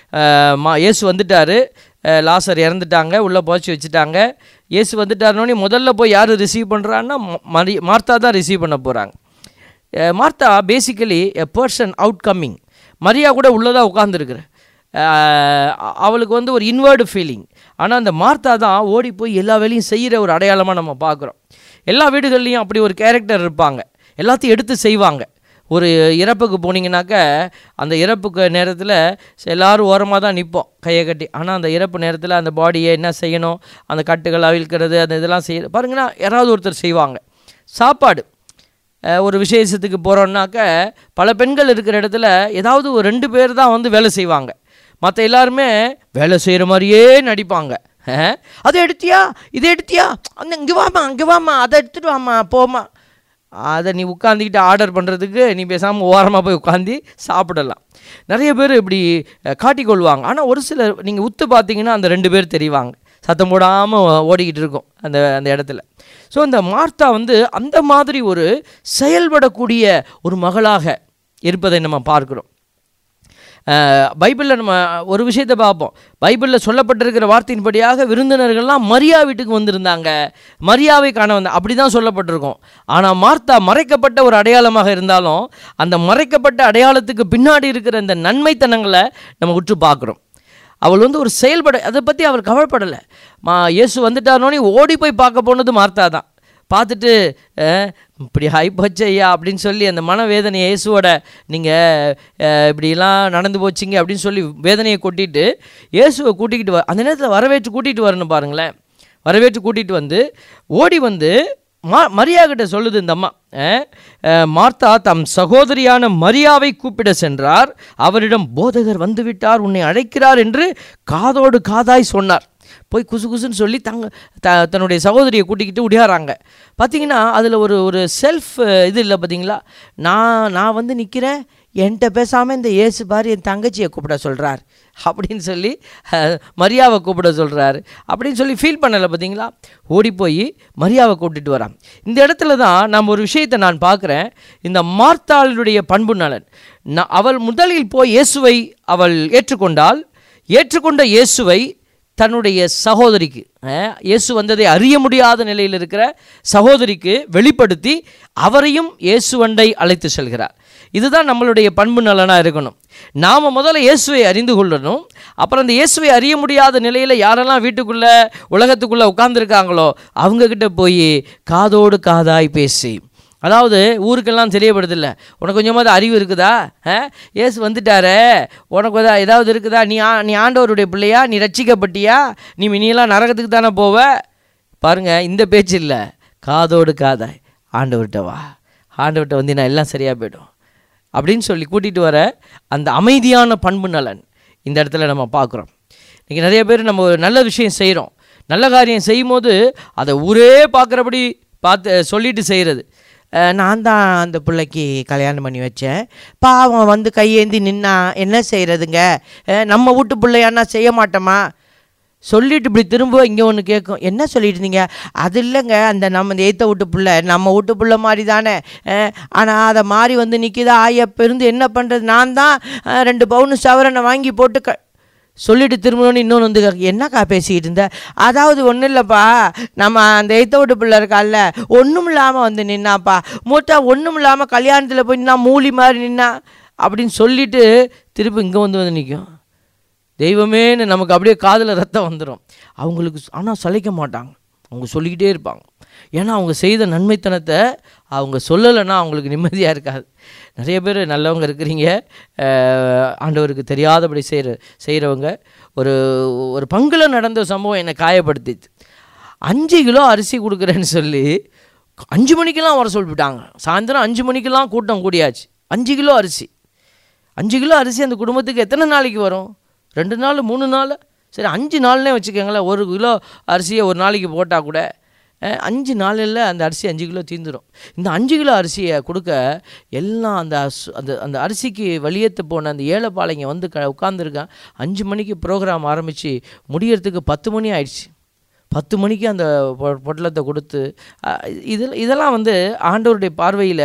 மா இயேசு வந்துட்டார் லாசர் இறந்துட்டாங்க உள்ளே புதைச்சி வச்சுட்டாங்க இயேசு வந்துட்டாருனோடனே முதல்ல போய் யார் ரிசீவ் பண்ணுறான்னா மரி மார்த்தா தான் ரிசீவ் பண்ண போகிறாங்க ah Martha basically a person out coming Maria கூட உள்ளதாக உட்காந்துருக்குற அவளுக்கு வந்து ஒரு இன்வேர்டு ஃபீலிங் ஆனால் அந்த மார்த்தா தான் ஓடி போய் எல்லா வேலையும் செய்கிற ஒரு அடையாளமாக நம்ம பார்க்குறோம் எல்லா வீடுகள்லையும் அப்படி ஒரு கேரக்டர் இருப்பாங்க எல்லாத்தையும் எடுத்து செய்வாங்க ஒரு இறப்புக்கு போனீங்கன்னாக்க அந்த இறப்புக்கு நேரத்தில் எல்லாரும் ஓரமாக தான் நிற்போம் கையை கட்டி ஆனால் அந்த இறப்பு நேரத்தில் அந்த பாடியை என்ன செய்யணும் அந்த கட்டுகள் அவிழ்க்கிறது அந்த இதெல்லாம் செய்ய பாருங்கன்னா யாராவது ஒருத்தர் செய்வாங்க சாப்பாடு அஹ், ஒரு விசேஷத்துக்கு போகிறோன்னாக்க பல பெண்கள் இருக்கிற இடத்துல ஏதாவது ஒரு ரெண்டு பேர் தான் வந்து வேலை செய்வாங்க மற்ற எல்லாருமே வேலை செய்கிற மாதிரியே நடிப்பாங்க அஹ், அதை எடுத்தியா இதை எடுத்தியா அந்த இங்கே வாமா அங்கே வாமா அதை எடுத்துட்டு வாமா போமா அதை நீ உட்காந்துக்கிட்டு ஆர்டர் பண்ணுறதுக்கு நீ பேசாமல் ஓரமாக போய் உட்காந்து சாப்பிடலாம் நிறைய பேர் இப்படி அஹ், காட்டிக்கொள்வாங்க ஆனால் ஒரு சிலர் நீங்கள் உத்து பார்த்தீங்கன்னா அந்த ரெண்டு பேர் தெரிவாங்க சத்தம் போடாமல் ஓடிக்கிட்டு இருக்கும் அந்த அந்த இடத்துல ஸோ இந்த மார்த்தா வந்து அந்த மாதிரி ஒரு செயல்படக்கூடிய ஒரு மகளாக இருப்பதை நம்ம பார்க்குறோம் பைபிளில் நம்ம ஒரு விஷயத்தை பார்ப்போம் பைபிளில் சொல்லப்பட்டிருக்கிற வார்த்தையின்படியாக விருந்தினர்கள்லாம் மரியா வீட்டுக்கு வந்திருந்தாங்க மரியாவை காண வந்த அப்படி தான் சொல்லப்பட்டிருக்கோம் ஆனால் மார்த்தா மறைக்கப்பட்ட ஒரு அடையாளமாக இருந்தாலும் அந்த மறைக்கப்பட்ட அடையாளத்துக்கு பின்னாடி இருக்கிற இந்த நன்மைத்தனங்களை நம்ம உற்று பார்க்குறோம் அவள் வந்து ஒரு செயல்பட அதை பற்றி அவர் கவலைப்படலை மா இயேசு வந்துட்டாருனோனே ஓடி போய் பார்க்க போனது மார்த்தா தான் பார்த்துட்டு அஹ், இப்படி ஆயிப்போச்சு ஐயா அப்படின்னு சொல்லி அந்த மனவேதனை இயேசுவோட நீங்கள் இப்படிலாம் நடந்து போச்சிங்க அப்படின்னு சொல்லி வேதனையை கொட்டிட்டு இயேசுவை கூட்டிக்கிட்டு வ அந்த நேரத்தில் வரவேற்று கூட்டிகிட்டு வரணும் பாருங்களேன் வரவேற்று கூட்டிகிட்டு வந்து ஓடி வந்து மா மரியா கிட்ட சொல்லுது இந்த அம்மா அஹ், அஹ், மார்த்தா தம் சகோதரியான மரியாவை கூப்பிட சென்றார் அவரிடம் போதகர் வந்துவிட்டார் உன்னை அழைக்கிறார் என்று காதோடு காதாய் சொன்னார் போய் குசு குசுன்னு சொல்லி தங்க த தன்னுடைய சகோதரியை கூட்டிக்கிட்டு உடையாறாங்க பார்த்தீங்கன்னா அதில் ஒரு ஒரு செல்ஃப் இது இல்லை பார்த்தீங்களா நான் நான் வந்து நிற்கிறேன் என்கிட்ட பேசாமல் இந்த இயேசு பாரு என் தங்கச்சியை கூப்பிட சொல்கிறார் அப்படின்னு சொல்லி அஹ், மரியாவை கூப்பிட சொல்கிறாரு அப்படின்னு சொல்லி ஃபீல் பண்ணலை பார்த்தீங்களா ஓடி போய் மரியாவை கூட்டிட்டு வரான் இந்த இடத்துல தான் நம்ம ஒரு விஷயத்தை நான் பார்க்குறேன் இந்த மார்த்தாளுடைய பண்பு நலன் நான் அவள் முதலில் போய் இயேசுவை அவள் ஏற்றுக்கொண்டால் ஏற்றுக்கொண்ட இயேசுவை தன்னுடைய சகோதரிக்கு அஹ், இயேசு வந்ததை அறிய முடியாத நிலையில் இருக்கிற சகோதரிக்கு வெளிப்படுத்தி அவரையும் இயேசுவண்டை அழைத்து செல்கிறார் இதுதான் நம்மளுடைய பண்பு நலனாக இருக்கணும் நாம் முதல்ல இயேசுவை அறிந்து கொள்ளணும் அப்புறம் அந்த இயேசுவை அறிய முடியாத நிலையில் யாரெல்லாம் வீட்டுக்குள்ளே உலகத்துக்குள்ளே உட்கார்ந்துருக்காங்களோ அவங்கக்கிட்ட போய் காதோடு காதாய் பேசி அதாவது ஊருக்கெல்லாம் தெரியப்படுதில்ல உனக்கு கொஞ்சமாவது அறிவு இருக்குதா ஆ ஏசு வந்துட்டாரே உனக்கு எதா ஏதாவது இருக்குதா நீ ஆ நீ ஆண்டவருடைய பிள்ளையா நீ ரட்சிக்கப்பட்டியா நீ இனியெல்லாம் நரகத்துக்கு தானே போவ பாருங்க இந்த பேச்சு இல்லை காதோடு காதாய் ஆண்டவர்கிட்ட வா ஆண்டவர்கிட்ட வந்தீங்கன்னா எல்லாம் சரியாக போயிடும் அப்படின்னு சொல்லி கூட்டிகிட்டு வர அந்த அமைதியான பண்பு நலன் இந்த இடத்துல நம்ம பார்க்குறோம் இன்றைக்கி நிறைய பேர் நம்ம ஒரு நல்ல விஷயம் செய்கிறோம் நல்ல காரியம் செய்யும்போது அதை ஊரே பார்க்குறபடி பார்த்து சொல்லிட்டு செய்கிறது அஹ், நான் தான் அந்த பிள்ளைக்கு கல்யாணம் பண்ணி வச்சேன் பாவம் வந்து கையேந்தி நின்னா என்ன செய்கிறதுங்க நம்ம வீட்டு பிள்ளையானா செய்ய மாட்டோமா சொல்லிட்டு இப்படி திரும்ப இங்கே ஒன்று கேட்கும் என்ன சொல்லிட்டு இருந்தீங்க அது இல்லைங்க அந்த நம்ம இந்த எய்த்த வீட்டு பிள்ளை நம்ம வீட்டு பிள்ளை மாதிரி தானே ஆனால் அதை மாறி வந்து நிற்கிதா ஆயப்ப இருந்து என்ன பண்ணுறது நான் தான் அஹ், ரெண்டு பவுனு சவரனை வாங்கி போட்டு க சொல்லிட்டு திரும்பணும்னு இன்னொன்று வந்து கேக்கும், என்னக்கா பேசிக்கிட்டு இருந்த அதாவது ஒன்றும் இல்லைப்பா நம்ம அந்த எய்த்த வீட்டு பிள்ளை இருக்கால்ல ஒன்றும் இல்லாமல் வந்து நின்னாப்பா மூட்டா ஒன்றும் இல்லாமல் கல்யாணத்தில் போய் நின்னா மூலி மாதிரி நின்னா அப்படின்னு சொல்லிட்டு திருப்பி இங்கே வந்து வந்து நிற்கும் தெய்வமேன்னு நமக்கு அப்படியே காதில் ரத்தம் வந்துடும் அவங்களுக்கு ஆனால் சலிக்க மாட்டாங்க அவங்க சொல்லிக்கிட்டே இருப்பாங்க ஏன்னா அவங்க செய்த நன்மைத்தனத்தை அவங்க சொல்லலைன்னா அவங்களுக்கு நிம்மதியாக இருக்காது நிறைய பேர் நல்லவங்க இருக்கிறீங்க அஹ், ஆண்டவருக்கு தெரியாதபடி செய்கிற செய்கிறவங்க ஒரு ஒரு பங்கில் நடந்த சம்பவம் என்னை காயப்படுத்திச்சு அஞ்சு கிலோ அரிசி கொடுக்குறேன்னு சொல்லி அஞ்சு மணிக்கெல்லாம் வர சொல்லிவிட்டாங்க சாயந்தரம் அஞ்சு மணிக்கெல்லாம் கூட்டம் கூடியாச்சு அஞ்சு கிலோ அரிசி அஞ்சு கிலோ அரிசி அந்த குடும்பத்துக்கு எத்தனை நாளைக்கு வரும் ரெண்டு நாள் மூணு நாள் சரி அஞ்சு நாள்னே வச்சுக்கோங்களேன் ஒரு கிலோ அரிசியை ஒரு நாளைக்கு போட்டால் கூட அஹ், அஞ்சு நாளில் அந்த அரிசி அஞ்சு கிலோ தீந்துடும் இந்த அஞ்சு கிலோ அரிசியை கொடுக்க எல்லாம் அந்த அஸ்- அந்த அந்த அரிசிக்கு வழியேற்ற போன அந்த ஏழைப்பாளைங்க வந்து க உட்காந்துருக்கான் அஞ்சு மணிக்கு ப்ரோக்ராம் ஆரம்பித்து முடியறதுக்கு பத்து மணி ஆயிடுச்சு பத்து மணிக்கு அந்த பொ- பொட்டலத்தை கொடுத்து அஹ், இதில் இதெல்லாம் வந்து ஆண்டவருடைய பார்வையில்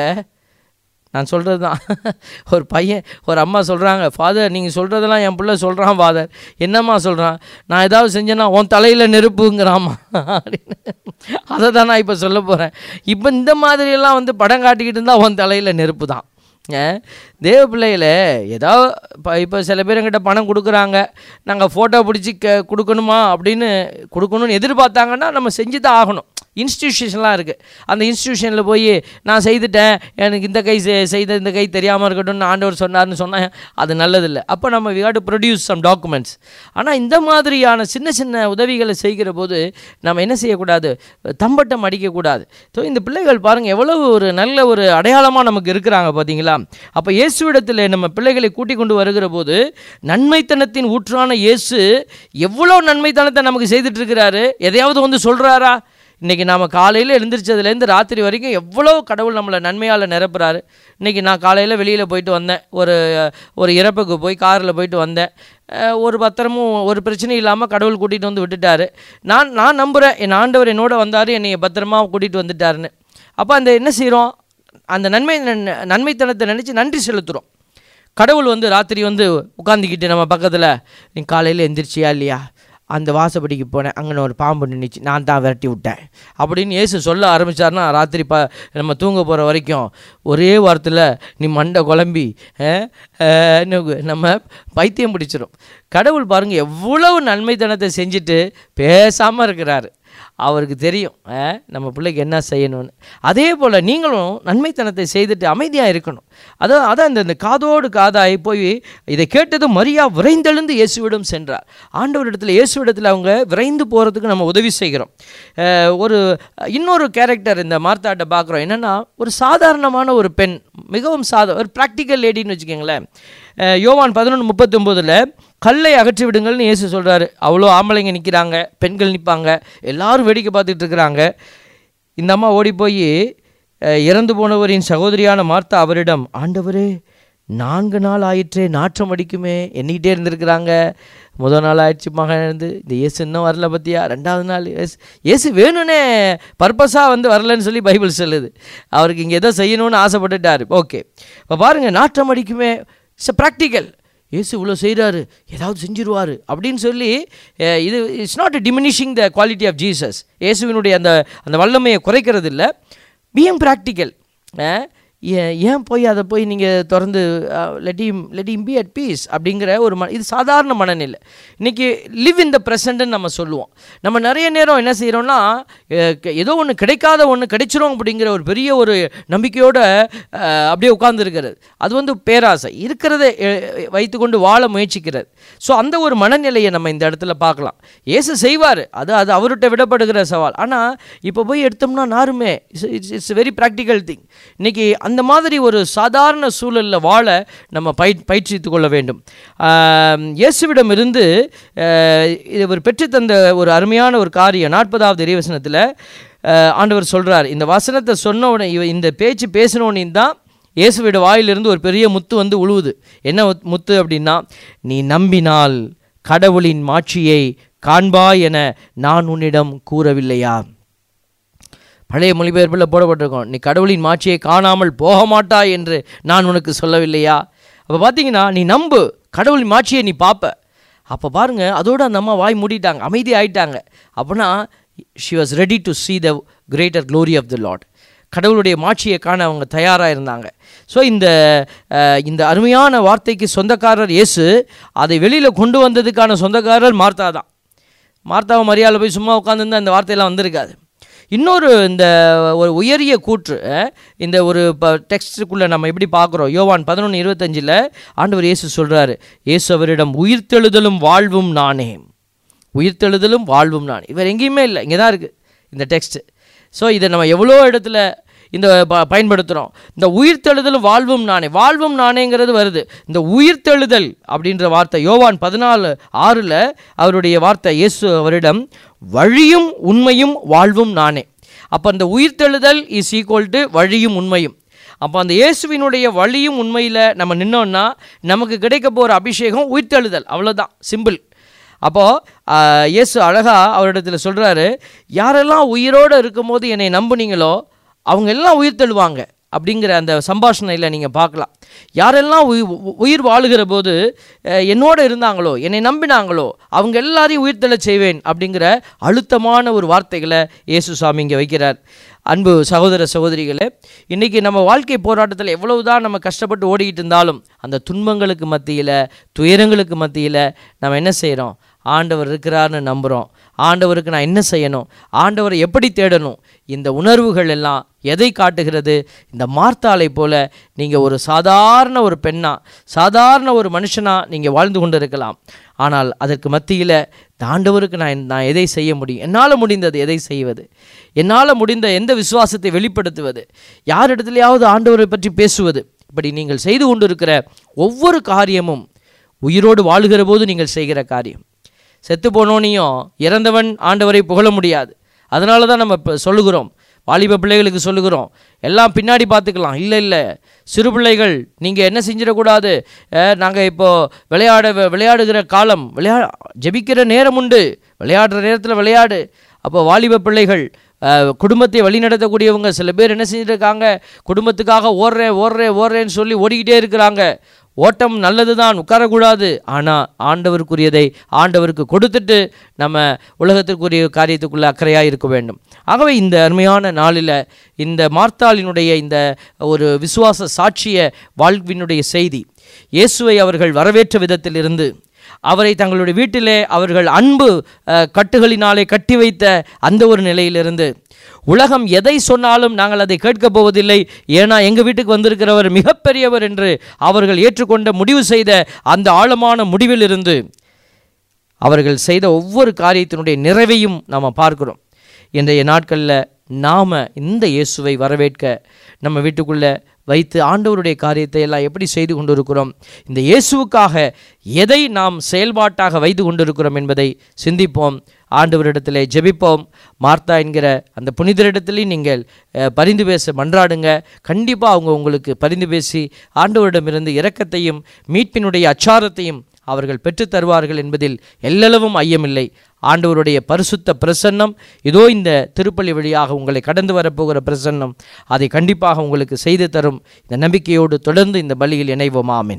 நான் சொல்கிறது தான் ஒரு பையன் ஒரு அம்மா சொல்கிறாங்க ஃபாதர் நீங்கள் சொல்கிறதெல்லாம் என் பிள்ளை சொல்கிறான் ஃபாதர் என்னம்மா சொல்கிறான் நான் ஏதாவது செஞ்சேன்னா உன் தலையில் நெருப்புங்கிறாம்மா அப்படின்னு அதை தான் நான் இப்போ சொல்ல போகிறேன் இப்போ இந்த மாதிரியெல்லாம் வந்து படம் காட்டிக்கிட்டு இருந்தால் உன் தலையில் நெருப்பு தான் ஏன் தேவ பிள்ளைகள ஏதாவது இப்போ இப்போ சில பேர் எங்கிட்ட பணம் கொடுக்குறாங்க நாங்கள் ஃபோட்டோ பிடிச்சி க கொடுக்கணுமா அப்படின்னு கொடுக்கணும்னு எதிர்பார்த்தாங்கன்னா நம்ம செஞ்சு தான் ஆகணும் இன்ஸ்டியூஷன்லாம் இருக்குது அந்த இன்ஸ்டியூஷனில் போய் நான் செய்துட்டேன் எனக்கு இந்த கை செ- செய்த இந்த கை தெரியாமல் இருக்கட்டும்னு ஆண்டவர் சொன்னார்னு சொன்னால் அது நல்லதில்லை அப்போ நம்ம we do produce some documents ஆனால் இந்த மாதிரியான சின்ன சின்ன உதவிகளை செய்கிற போது நம்ம என்ன செய்யக்கூடாது தம்பட்டம் அடிக்கக்கூடாது ஸோ இந்த பிள்ளைகள் பாருங்கள் எவ்வளவு ஒரு நல்ல ஒரு அடையாளமாக நமக்கு இருக்கிறாங்க பார்த்தீங்களா அப்போ இயேசுவிடத்தில் நம்ம பிள்ளைகளை கூட்டிக் கொண்டு வருகிற போது நன்மைத்தனத்தின் ஊற்றான இயேசு எவ்வளோ நன்மைத்தனத்தை நமக்கு செய்துட்டு இருக்கிறாரு எதையாவது வந்து சொல்கிறாரா இன்றைக்கி நாம் காலையில் எழுந்திரிச்சதுலேருந்து ராத்திரி வரைக்கும் எவ்வளோ கடவுள் நம்மளை நன்மையால் நிரப்புறாரு இன்றைக்கி நான் காலையில் வெளியில் போயிட்டு வந்தேன் ஒரு ஒரு இறப்புக்கு போய் காரில் போயிட்டு வந்தேன் அஹ், ஒரு பத்திரமும் ஒரு பிரச்சனையும் இல்லாமல் கடவுள் கூட்டிகிட்டு வந்து விட்டுட்டாரு நான் நான் நம்புகிறேன் என் ஆண்டவர் என்னோட வந்தார் என்னை பத்திரமா கூட்டிகிட்டு வந்துட்டாருன்னு அப்போ அந்த என்ன செய்கிறோம் அந்த நன்மை நன்- நன்மைத்தனத்தை நினச்சி நன்றி செலுத்துகிறோம் கடவுள் வந்து ராத்திரி வந்து உட்காந்துக்கிட்டு நம்ம பக்கத்தில் நீ காலையில் எந்திரிச்சியா இல்லையா அந்த வாசப்படிக்கு போனேன் அங்கே ஒரு பாம்பு நின்றுச்சு நான் தான் விரட்டி விட்டேன் அப்படின்னு இயேசு சொல்ல ஆரம்பிச்சாருன்னா ராத்திரி ப நம்ம தூங்க போகிற வரைக்கும் ஒரே வாரத்தில் நீ மண்டை குழம்பி அஹ், அஹ், ன்னு நம்ம பைத்தியம் பிடிச்சிரும் கடவுள் பாருங்கள் எவ்வளவு நன்மைத்தனத்தை செஞ்சுட்டு பேசாமல் இருக்கிறாரு அவருக்கு தெரியும் அஹ், நம்ம பிள்ளைக்கு என்ன செய்யணும்னு அதே போல் நீங்களும் நன்மைத்தனத்தை செய்துட்டு அமைதியாக இருக்கணும் அதான் அதான் இந்த இந்த காதோடு காதாய் போய் இதை கேட்டதும் மரியா விரைந்தெழுந்து இயேசுவிடம் சென்றார் ஆண்டவரிடத்தில் இயேசுவிடத்தில் அவங்க விரைந்து போகிறதுக்கு நம்ம உதவி செய்கிறோம் அஹ், ஒரு இன்னொரு கேரக்டர் இந்த மார்த்தாட்டை பார்க்குறோம் என்னென்னா ஒரு சாதாரணமான ஒரு பெண் மிகவும் சாதா ஒரு ப்ராக்டிக்கல் லேடின்னு வச்சுக்கோங்களேன் அஹ், யோவான் பதினொன்று முப்பத்தொம்போதில் கல்லை அகற்றி விடுங்கள்னு இயேசு சொல்கிறாரு அவ்வளோ ஆம்பளைங்க நிற்கிறாங்க பெண்கள் நிற்பாங்க எல்லாரும் வேடிக்கை பார்த்துட்டு இருக்கிறாங்க இந்த அம்மா ஓடி போய் அஹ், இறந்து போனவரின் சகோதரியான மார்த்தா அவரிடம் ஆண்டவரே நான்கு நாள் ஆயிற்றே நாற்றம் அடிக்குமே எண்ணிக்கிட்டே இருந்திருக்கிறாங்க முதல் நாள் ஆயிடுச்சு மகன் இருந்து இந்த இயேசு இன்னும் வரல பத்தியா ரெண்டாவது நாள் இயேசு இயேசு வேணும்னே பர்பஸாக வந்து வரலன்னு சொல்லி பைபிள் சொல்லுது அவருக்கு இங்கே ஏதோ செய்யணும்னு ஆசைப்பட்டுட்டார் ஓகே இப்போ பாருங்கள் நாற்றம் அடிக்குமே இட்ஸ் ப்ராக்டிக்கல் இயேசு இவ்வளோ செய்கிறாரு ஏதாவது செஞ்சிருவார் அப்படின்னு சொல்லி அஹ், இது it's not diminishing the quality of Jesus இயேசுவினுடைய அந்த அந்த வல்லமையை குறைக்கிறது இல்லை பீயிங் ப்ராக்டிக்கல் ஏன் போய் அதை போய் நீங்கள் திறந்து let him let him be at peace அப்படிங்கிற ஒரு ம இது சாதாரண மனநிலை இன்றைக்கி லிவ் இன் த ப்ரெசண்ட்டுன்னு நம்ம சொல்லுவோம் நம்ம நிறைய நேரம் என்ன செய்கிறோம்னா ஏதோ ஒன்று கிடைக்காத ஒன்று கிடைச்சிரும் அப்படிங்கிற ஒரு பெரிய ஒரு நம்பிக்கையோடு அப்படியே உட்கார்ந்துருக்கிறது அது வந்து பேராசை இருக்கிறத வைத்துக்கொண்டு வாழ முயற்சிக்கிறது ஸோ அந்த ஒரு மனநிலையை நம்ம இந்த இடத்துல பார்க்கலாம் இயேசு செய்வார் அது அது அவர்கிட்ட விடப்படுகிற சவால் ஆனால் இப்போ போய் எடுத்தோம்னா நாருமே it's it's very practical thing இன்றைக்கி அந்த மாதிரி ஒரு சாதாரண சூழலில் வாழ நம்ம பய பயிற்சித்து கொள்ள வேண்டும் ஆம், இயேசுவிடம் இருந்து அஹ், இவர் பெற்றுத்தந்த ஒரு அருமையான ஒரு காரியம் நாற்பதாவது இறைவசனத்தில் ஆண்டவர் சொல்கிறார் இந்த வசனத்தை சொன்ன உடனே இவ இந்த பேச்சு பேசினோடனே தான் இயேசுவிட வாயிலிருந்து ஒரு பெரிய முத்து வந்து உழுவுது என்ன முத்- முத்து அப்படின்னா நீ நம்பினால் கடவுளின் மாட்சியை காண்பாய் என நான் உன்னிடம் கூறவில்லையா பழைய மொழிபெயர்ப்பில் போடப்பட்டிருக்கோம் நீ கடவுளின் மாட்சியை காணாமல் போக மாட்டாய் என்று நான் உனக்கு சொல்லவில்லையா அப்போ பார்த்தீங்கன்னா நீ நம்பு கடவுளின் மாட்சியை நீ பார்ப்ப அப்போ பாருங்க அதோட அந்த அம்மா வாய் மூடிட்டாங்க அமைதி ஆயிட்டாங்க அப்படின்னா she was ready to see the greater glory of the Lord கடவுளுடைய மாட்சியை காண அவங்க தயாராக இருந்தாங்க ஸோ இந்த அஹ், இந்த அருமையான வார்த்தைக்கு சொந்தக்காரர் இயேசு அதை வெளியில் கொண்டு வந்ததுக்கான சொந்தக்காரர் மார்த்தா தான் மார்த்தாவை மரியாதை போய் சும்மா உட்காந்துருந்தா இந்த வார்த்தையெல்லாம் வந்திருக்காது இன்னொரு இந்த ஒரு உயரிய கூற்று அஹ், இந்த ஒரு இப்போ டெக்ஸ்ட்டுக்குள்ளே நம்ம எப்படி பார்க்குறோம் யோவான் பதினொன்று இருபத்தஞ்சில் ஆண்டவர் இயேசு சொல்கிறாரு இயேசு அவரிடம் உயிர்த்தெழுதலும் வாழ்வும் நானே உயிர்த்தெழுதலும் வாழ்வும் நான் இவர் எங்கேயுமே இல்லை இங்கே தான் இருக்குது இந்த டெக்ஸ்ட்டு ஸோ இதை நம்ம எவ்வளோ இடத்துல இந்த ப பயன்படுத்துகிறோம் இந்த உயிர்த்தெழுதலும் வாழ்வும் நானே வாழ்வும் நானேங்கிறது வருது இந்த உயிர்த்தெழுதல் அப்படின்ற வார்த்தை யோவான் பதினாலு ஆறில் அவருடைய வார்த்தை இயேசு அவரிடம் வழியும் உண்மையும் வாழ்வும் நானே அப்போ அந்த உயிர்த்தெழுதல் இஸ் ஈக்குவல் டு வழியும் உண்மையும் அப்போ அந்த இயேசுவினுடைய வழியும் உண்மையில் நம்ம நின்னோன்னா நமக்கு கிடைக்க போகிற அபிஷேகம் உயிர்த்தெழுதல் அவ்வளோதான் சிம்பிள் அப்போது இயேசு அழகா அவரிடத்துல சொல்கிறாரு யாரெல்லாம் உயிரோடு இருக்கும்போது என்னை நம்புனீங்களோ அவங்க எல்லாம் உயிர் தழுவாங்க அப்படிங்கிற அந்த சம்பாஷணையில் நீங்கள் பார்க்கலாம் யாரெல்லாம் உயிர் உயிர் வாழுகிற போது அஹ், என்னோட இருந்தாங்களோ என்னை நம்பினாங்களோ அவங்க எல்லாரையும் உயிர்த்தெழச் செய்வேன் அப்படிங்கிற அழுத்தமான ஒரு வார்த்தைகளை இயேசு சாமி இங்கே வைக்கிறார் அன்பு சகோதர சகோதரிகளே இன்றைக்கி நம்ம வாழ்க்கை போராட்டத்தில் எவ்வளவு தான் நம்ம கஷ்டப்பட்டு ஓடிக்கிட்டு இருந்தாலும் அந்த துன்பங்களுக்கு மத்தியில் துயரங்களுக்கு மத்தியில் நம்ம என்ன செய்கிறோம் ஆண்டவர் இருக்கிறார்னு நம்புகிறோம் ஆண்டவருக்கு நான் என்ன செய்யணும் ஆண்டவரை எப்படி தேடணும் இந்த உணர்வுகள் எல்லாம் எதை காட்டுகிறது இந்த மார்த்தாளை போல நீங்கள் ஒரு சாதாரண ஒரு பெண்ணா சாதாரண ஒரு மனுஷனா நீங்கள் வாழ்ந்து கொண்டு இருக்கலாம் ஆனால் அதற்கு மத்தியில் இந்த ஆண்டவருக்கு நான் நான் எதை செய்ய முடியும் என்னால் முடிந்தது எதை செய்வது என்னால் முடிந்த எந்த விசுவாசத்தை வெளிப்படுத்துவது யார் இடத்துலையாவது ஆண்டவரை பற்றி பேசுவது இப்படி நீங்கள் செய்து கொண்டிருக்கிற ஒவ்வொரு காரியமும் உயிரோடு வாழுகிற போது நீங்கள் செய்கிற காரியம் செத்து போனோனையும் இறந்தவன் ஆண்டவரை புகழ முடியாது அதனால தான் நம்ம இப்போ சொல்லுகிறோம் வாலிப பிள்ளைகளுக்கு சொல்லுகிறோம் எல்லாம் பின்னாடி பார்த்துக்கலாம் இல்லை இல்லை சிறு பிள்ளைகள் நீங்கள் என்ன செஞ்சிடக்கூடாது நாங்கள் இப்போது விளையாட விளையாடுகிற காலம் விளையா ஜெபிக்கிற நேரம் உண்டு விளையாடுற நேரத்தில் விளையாடு அப்போ வாலிப பிள்ளைகள் அஹ், குடும்பத்தை வழிநடத்தக்கூடியவங்க சில பேர் என்ன செஞ்சுருக்காங்க குடும்பத்துக்காக ஓடுறேன் ஓடுறேன் ஓடுறேன்னு சொல்லி ஓடிக்கிட்டே இருக்கிறாங்க ஓட்டம் நல்லது தான் உட்காரக்கூடாது ஆனால் ஆண்டவருக்குரியதை ஆண்டவருக்கு கொடுத்துட்டு நம்ம உலகத்திற்குரிய காரியத்துக்குள்ளே அக்கறையாக இருக்க வேண்டும் ஆகவே இந்த அருமையான நாளில் இந்த மார்த்தாளினுடைய இந்த ஒரு விசுவாச சாட்சிய வாழ்வினுடைய செய்தி இயேசுவை அவர்கள் வரவேற்ற விதத்திலிருந்து அவரை தங்களுடைய வீட்டிலே அவர்கள் அன்பு அஹ், கட்டுகளினாலே கட்டி வைத்த அந்த ஒரு நிலையிலிருந்து உலகம் எதை சொன்னாலும் நாங்கள் அதை கேட்கப் போவதில்லை ஏன்னா எங்கள் வீட்டுக்கு வந்திருக்கிறவர் மிகப்பெரியவர் என்று அவர்கள் ஏற்றுக்கொண்ட முடிவு செய்த அந்த ஆழமான முடிவிலிருந்து அவர்கள் செய்த ஒவ்வொரு காரியத்தினுடைய நிறைவையும் நாம் பார்க்கிறோம் இன்றைய நாட்களில் நாம் இந்த இயேசுவை வரவேற்க நம்ம வீட்டுக்குள்ளே வைத்து ஆண்டவருடைய காரியத்தை எல்லாம் எப்படி செய்து கொண்டிருக்கிறோம் இந்த இயேசுவுக்காக எதை நாம் செயல்பாட்டாக வைத்து கொண்டிருக்கிறோம் என்பதை சிந்திப்போம் ஆண்டவரிடத்திலே ஜெபிப்போம் மார்த்தா என்கிற அந்த புனிதரிடத்திலையும் நீங்கள் அஹ், பரிந்து பேச மன்றாடுங்க கண்டிப்பாக அவங்க உங்களுக்கு பரிந்து பேசி ஆண்டவரிடமிருந்து இரக்கத்தையும் மீட்பினுடைய அச்சாரத்தையும் அவர்கள் பெற்றுத் தருவார்கள் என்பதில் எல்லளவும் ஐயமில்லை ஆண்டவருடைய பரிசுத்த பிரசன்னம் இதோ இந்த திருப்பலி வழியாக உங்களை கடந்து வரப்போகிற பிரசன்னம் அதை கண்டிப்பாக உங்களுக்கு செய்து தரும் இந்த நம்பிக்கையோடு தொடர்ந்து இந்த பலியில் இணைவோம் ஆமென்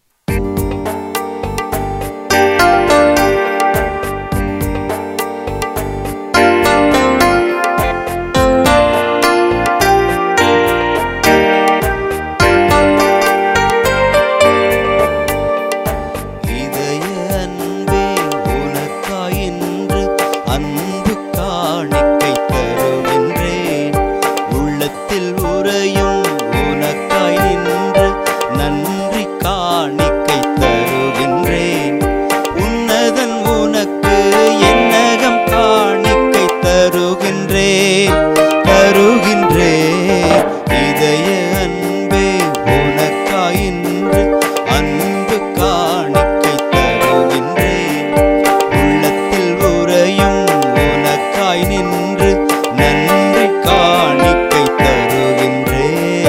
இதய அன்பே உனக்காய் இன்று அன்பு காணிக்கை தருகின்றேன் உள்ளத்தில் உறையும் உனக்காய் நின்று நன்றி காணிக்கை தருகின்றேன் உன்னதன் உனக்கு என்னகம் காணிக்கை தருகின்றேன் தருகின்றேன் இதய அன்பே உனக்காய் இன்று அன்பு காணிக்கை தருகின்றேன் உள்ளத்தில் உறையும் உனக்காய் நின்று நன்றி காணிக்கை தருகின்றேன்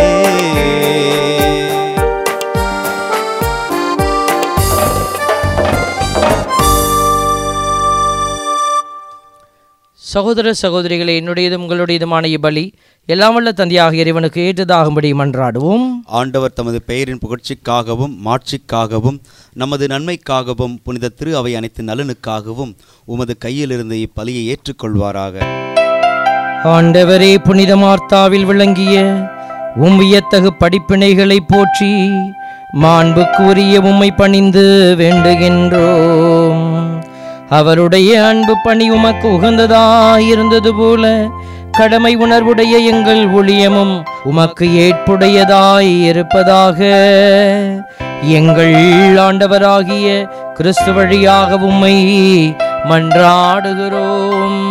சகோதர சகோதரிகளே என்னுடையதும் உங்களுடையதுமான இப்பலி எல்லாம் வல்ல தந்தையாக இறைவனுக்கு ஏற்றதாகும்படி மன்றாடுவோம் ஆண்டவர் தமது பெயரின் புகழ்ச்சிக்காகவும் மாட்சிக்காகவும் நமது நன்மைக்காகவும் புனித திரு அவை அனைத்து நலனுக்காகவும் உமது கையிலிருந்து இப்பலியை ஏற்றுக்கொள்வாராக ஆண்டவரே புனித மார்த்தாவில் விளங்கிய உம் வியத்தகு படிப்பினைகளை போற்றி மாண்புக்கு உரிய உம்மை பணிந்து வேண்டுகின்றோம் அவருடைய அன்பு பணி உமக்கு உகந்ததாயிருந்தது போல கடமை உணர்வுடைய எங்கள் ஊழியமும் உமக்கு ஏற்புடையதாய் இருப்பதாக எங்கள் ஆண்டவராகிய கிறிஸ்து வழியாக உம்மை மன்றாடுகிறோம்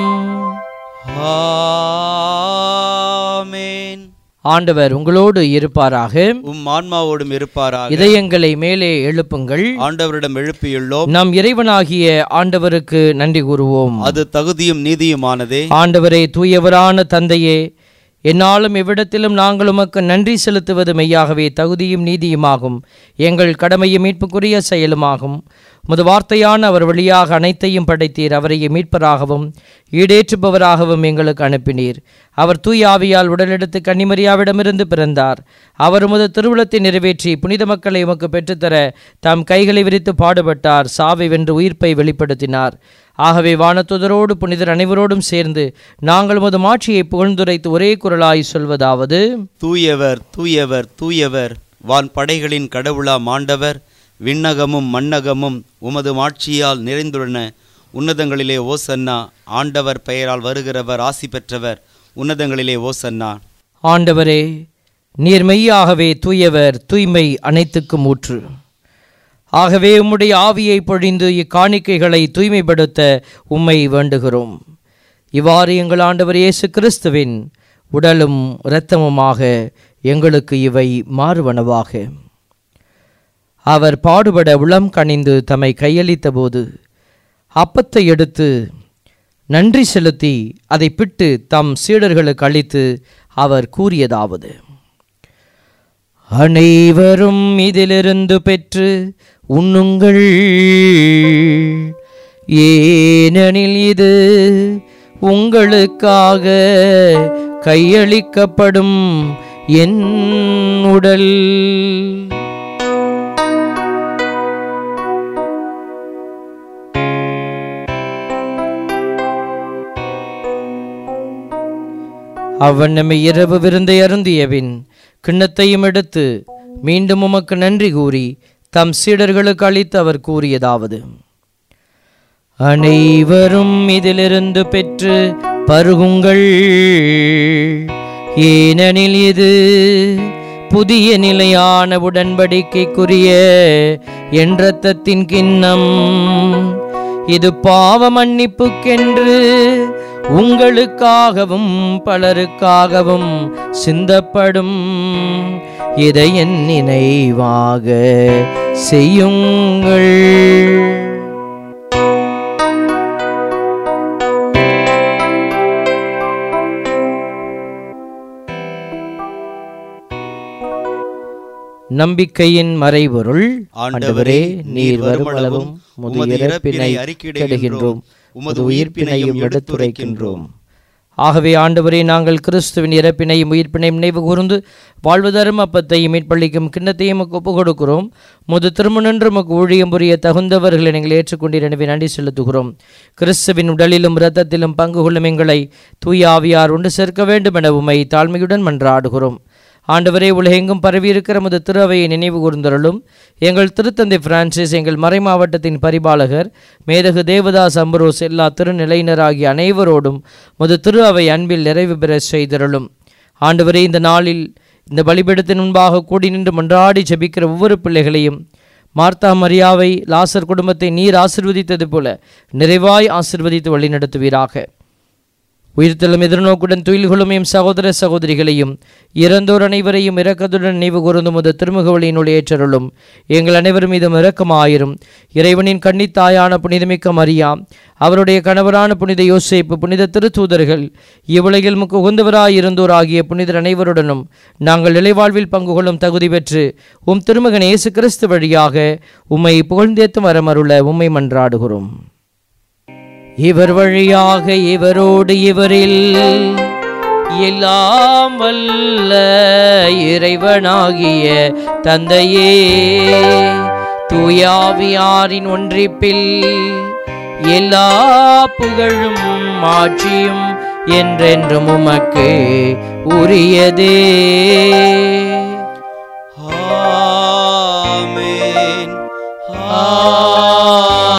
ஆமென் ஆண்டவர் உங்களோடு இருப்பாராக உம் ஆன்மாவோடும் இருப்பாராக இதயங்களை மேலே எழுப்புங்கள் ஆண்டவரிடம் எழுப்பியுள்ளோம் நம் இறைவனாகிய ஆண்டவருக்கு நன்றி கூறுவோம் அது தகுதியும் நீதியுமானதே ஆண்டவரே தூயவரான தந்தையே என்னாலும் எவ்விடத்திலும் நாங்கள் உமக்கு நன்றி செலுத்துவது மெய்யாகவே தகுதியும் நீதியுமாகும் எங்கள் கடமையும் மீட்புக்குரிய செயலுமாகும் முது வார்த்தையான அவர் வழியாக அனைத்தையும் படைத்தீர் அவரையே மீட்பராகவும் ஈடேற்றுபவராகவும் எங்களுக்கு அனுப்பினீர் அவர் தூய ஆவியால் உடலெடுத்து கன்னிமரியாவிடமிருந்து பிறந்தார் அவர் உமது திருவுளத்தை நிறைவேற்றி புனித மக்களை உமக்கு பெற்றுத்தர தாம் கைகளை விரித்து பாடுபட்டார் சாவை வென்று உயிர்ப்பை வெளிப்படுத்தினார் ஆகவே வானத்துதரோடு புனிதர் அனைவரோடும் சேர்ந்து நாங்கள் உமது மாட்சியை புகழ்ந்துரைத்து ஒரே குரலாய் சொல்வதாவது தூயவர் தூயவர் தூயவர் வான் படைகளின் கடவுளா மாண்டவர் விண்ணகமும் மண்ணகமும் உமது மாட்சியால் நிறைந்துள்ளன உன்னதங்களிலே ஓசன்னா ஆண்டவர் பெயரால் வருகிறவர் ஆசி பெற்றவர் உன்னதங்களிலே ஓசன்னா ஆண்டவரே நீர் மெய்யாகவே தூயவர் தூய்மை அனைத்துக்கும் ஊற்று ஆகவே உம்முடைய ஆவியை பொழிந்து இக்காணிக்கைகளை தூய்மைப்படுத்த உம்மை வேண்டுகிறோம் இவ்வாறு எங்கள் ஆண்டவர் இயேசு கிறிஸ்துவின் உடலும் இரத்தமுமாக எங்களுக்கு இவை மாறுவனவாக அவர் பாடுபட உளம் கனிந்து தம்மை கையளித்த போது அப்பத்தை எடுத்து நன்றி செலுத்தி அதை பிட்டு தம் சீடர்களுக்கு அளித்து அவர் கூறியதாவது அனைவரும் இதிலிருந்து பெற்று உண்ணுங்கள் ஏனெனில் இது உங்களுக்காக கையளிக்கப்படும் என் உடல் அவன் நம்மை இரவு விருந்தை அருந்தியபின் கிண்ணத்தையும் எடுத்து மீண்டும் உமக்கு நன்றி கூறி தம் சீடர்களுக்கு அளித்து அவர் கூறியதாவது அனைவரும் இதிலிருந்து பெற்று பருகுங்கள் ஏனெனில் இது புதிய நிலையான உடன்படிக்கைக்குரிய என் இரத்தத்தின் கிண்ணம் இது பாவ மன்னிப்புக்கென்று உங்களுக்காகவும் பலருக்காகவும் சிந்தப்படும் இதை என் நினைவாக செய்யுங்கள் நம்பிக்கையின் மறைபொருள் ஆண்டவரே நீர் வருமளவும் முது உமது இறப்பினை இறப்பினை அறிக்கையிடுகின்றோம் உமது உயிர்ப்பினையும் எடுத்துரைக்கின்றோம் ஆகவே ஆண்டவரே நாங்கள் கிறிஸ்துவின் இறப்பினையும் உயிர்ப்பினையும் நினைவு கூர்ந்து வாழ்வதரும் அப்பத்தையும் மீட்பளிக்கும் கிண்ணத்தையும் உமக்கு ஒப்புக் கொடுக்கிறோம் முது திருமணன்று உமக்கு ஊழியம் புரிய தகுந்தவர்களை நீங்கள் ஏற்றுக்கொண்டீர் எனவே நன்றி செலுத்துகிறோம் கிறிஸ்துவின் உடலிலும் இரத்தத்திலும் பங்கு கொள்ளும் எங்களை தூய ஆவியார் ஒன்று சேர்க்க வேண்டும் என உமை தாழ்மையுடன் மன்றாடுகிறோம் ஆண்டவரே உலகெங்கும் பரவியிருக்கிற முது திருவையை நினைவு கூர்ந்தருளும் எங்கள் திருத்தந்தை பிரான்சிஸ் எங்கள் மறைமாவட்டத்தின் பரிபாலகர் மேதகு தேவதாஸ் அம்பரோஸ் எல்லா திருநிலையினராகிய அனைவரோடும் முது திரு அவை அன்பில் நிறைவு பெற செய்தருளும் ஆண்டவரே இந்த நாளில் இந்த பலிபீடத்தின் முன்பாக கூடி நின்று மன்றாடி ஜெபிக்கிற ஒவ்வொரு பிள்ளைகளையும் மார்த்தா மரியாவை லாசர் குடும்பத்தை நீர் ஆசிர்வதித்தது போல நிறைவாய் ஆசிர்வதித்து வழிநடத்துவீராக உயிர்த்தலும் எதிர்நோக்குடன் துயில்களும் எம் சகோதர சகோதரிகளையும் இறந்தோர் அனைவரையும் இரக்கத்துடன் நினைவு கூர்ந்து முத திருமுக வழியினுள் ஏற்றருளும் எங்கள் அனைவரும் மீதும் இரக்கமாயிரும் இறைவனின் கன்னித்தாயான புனிதமிக்க மரியா அவருடைய கணவரான புனித யோசேப்பு புனித திருத்தூதர்கள் இவ்வுலகில் முக்கு உகந்தவராய் இருந்தோர் ஆகிய புனிதர் அனைவருடனும் நாங்கள் நிலைவாழ்வில் பங்கு கொள்ளும் தகுதி பெற்று உம் திருமகன் இயேசு கிறிஸ்து வழியாக உம்மை புகழ்ந்தேத்தும் வரமருள உம்மை மன்றாடுகிறோம் இவர் வழியாக இவரோடு இவரில் எல்லாம் வல்ல இறைவனாகிய தந்தையே தூயாவியாரின் ஒன்றிப்பில் எல்லா புகழும் ஆட்சியும் என்றென்றும் உமக்கு உரியதே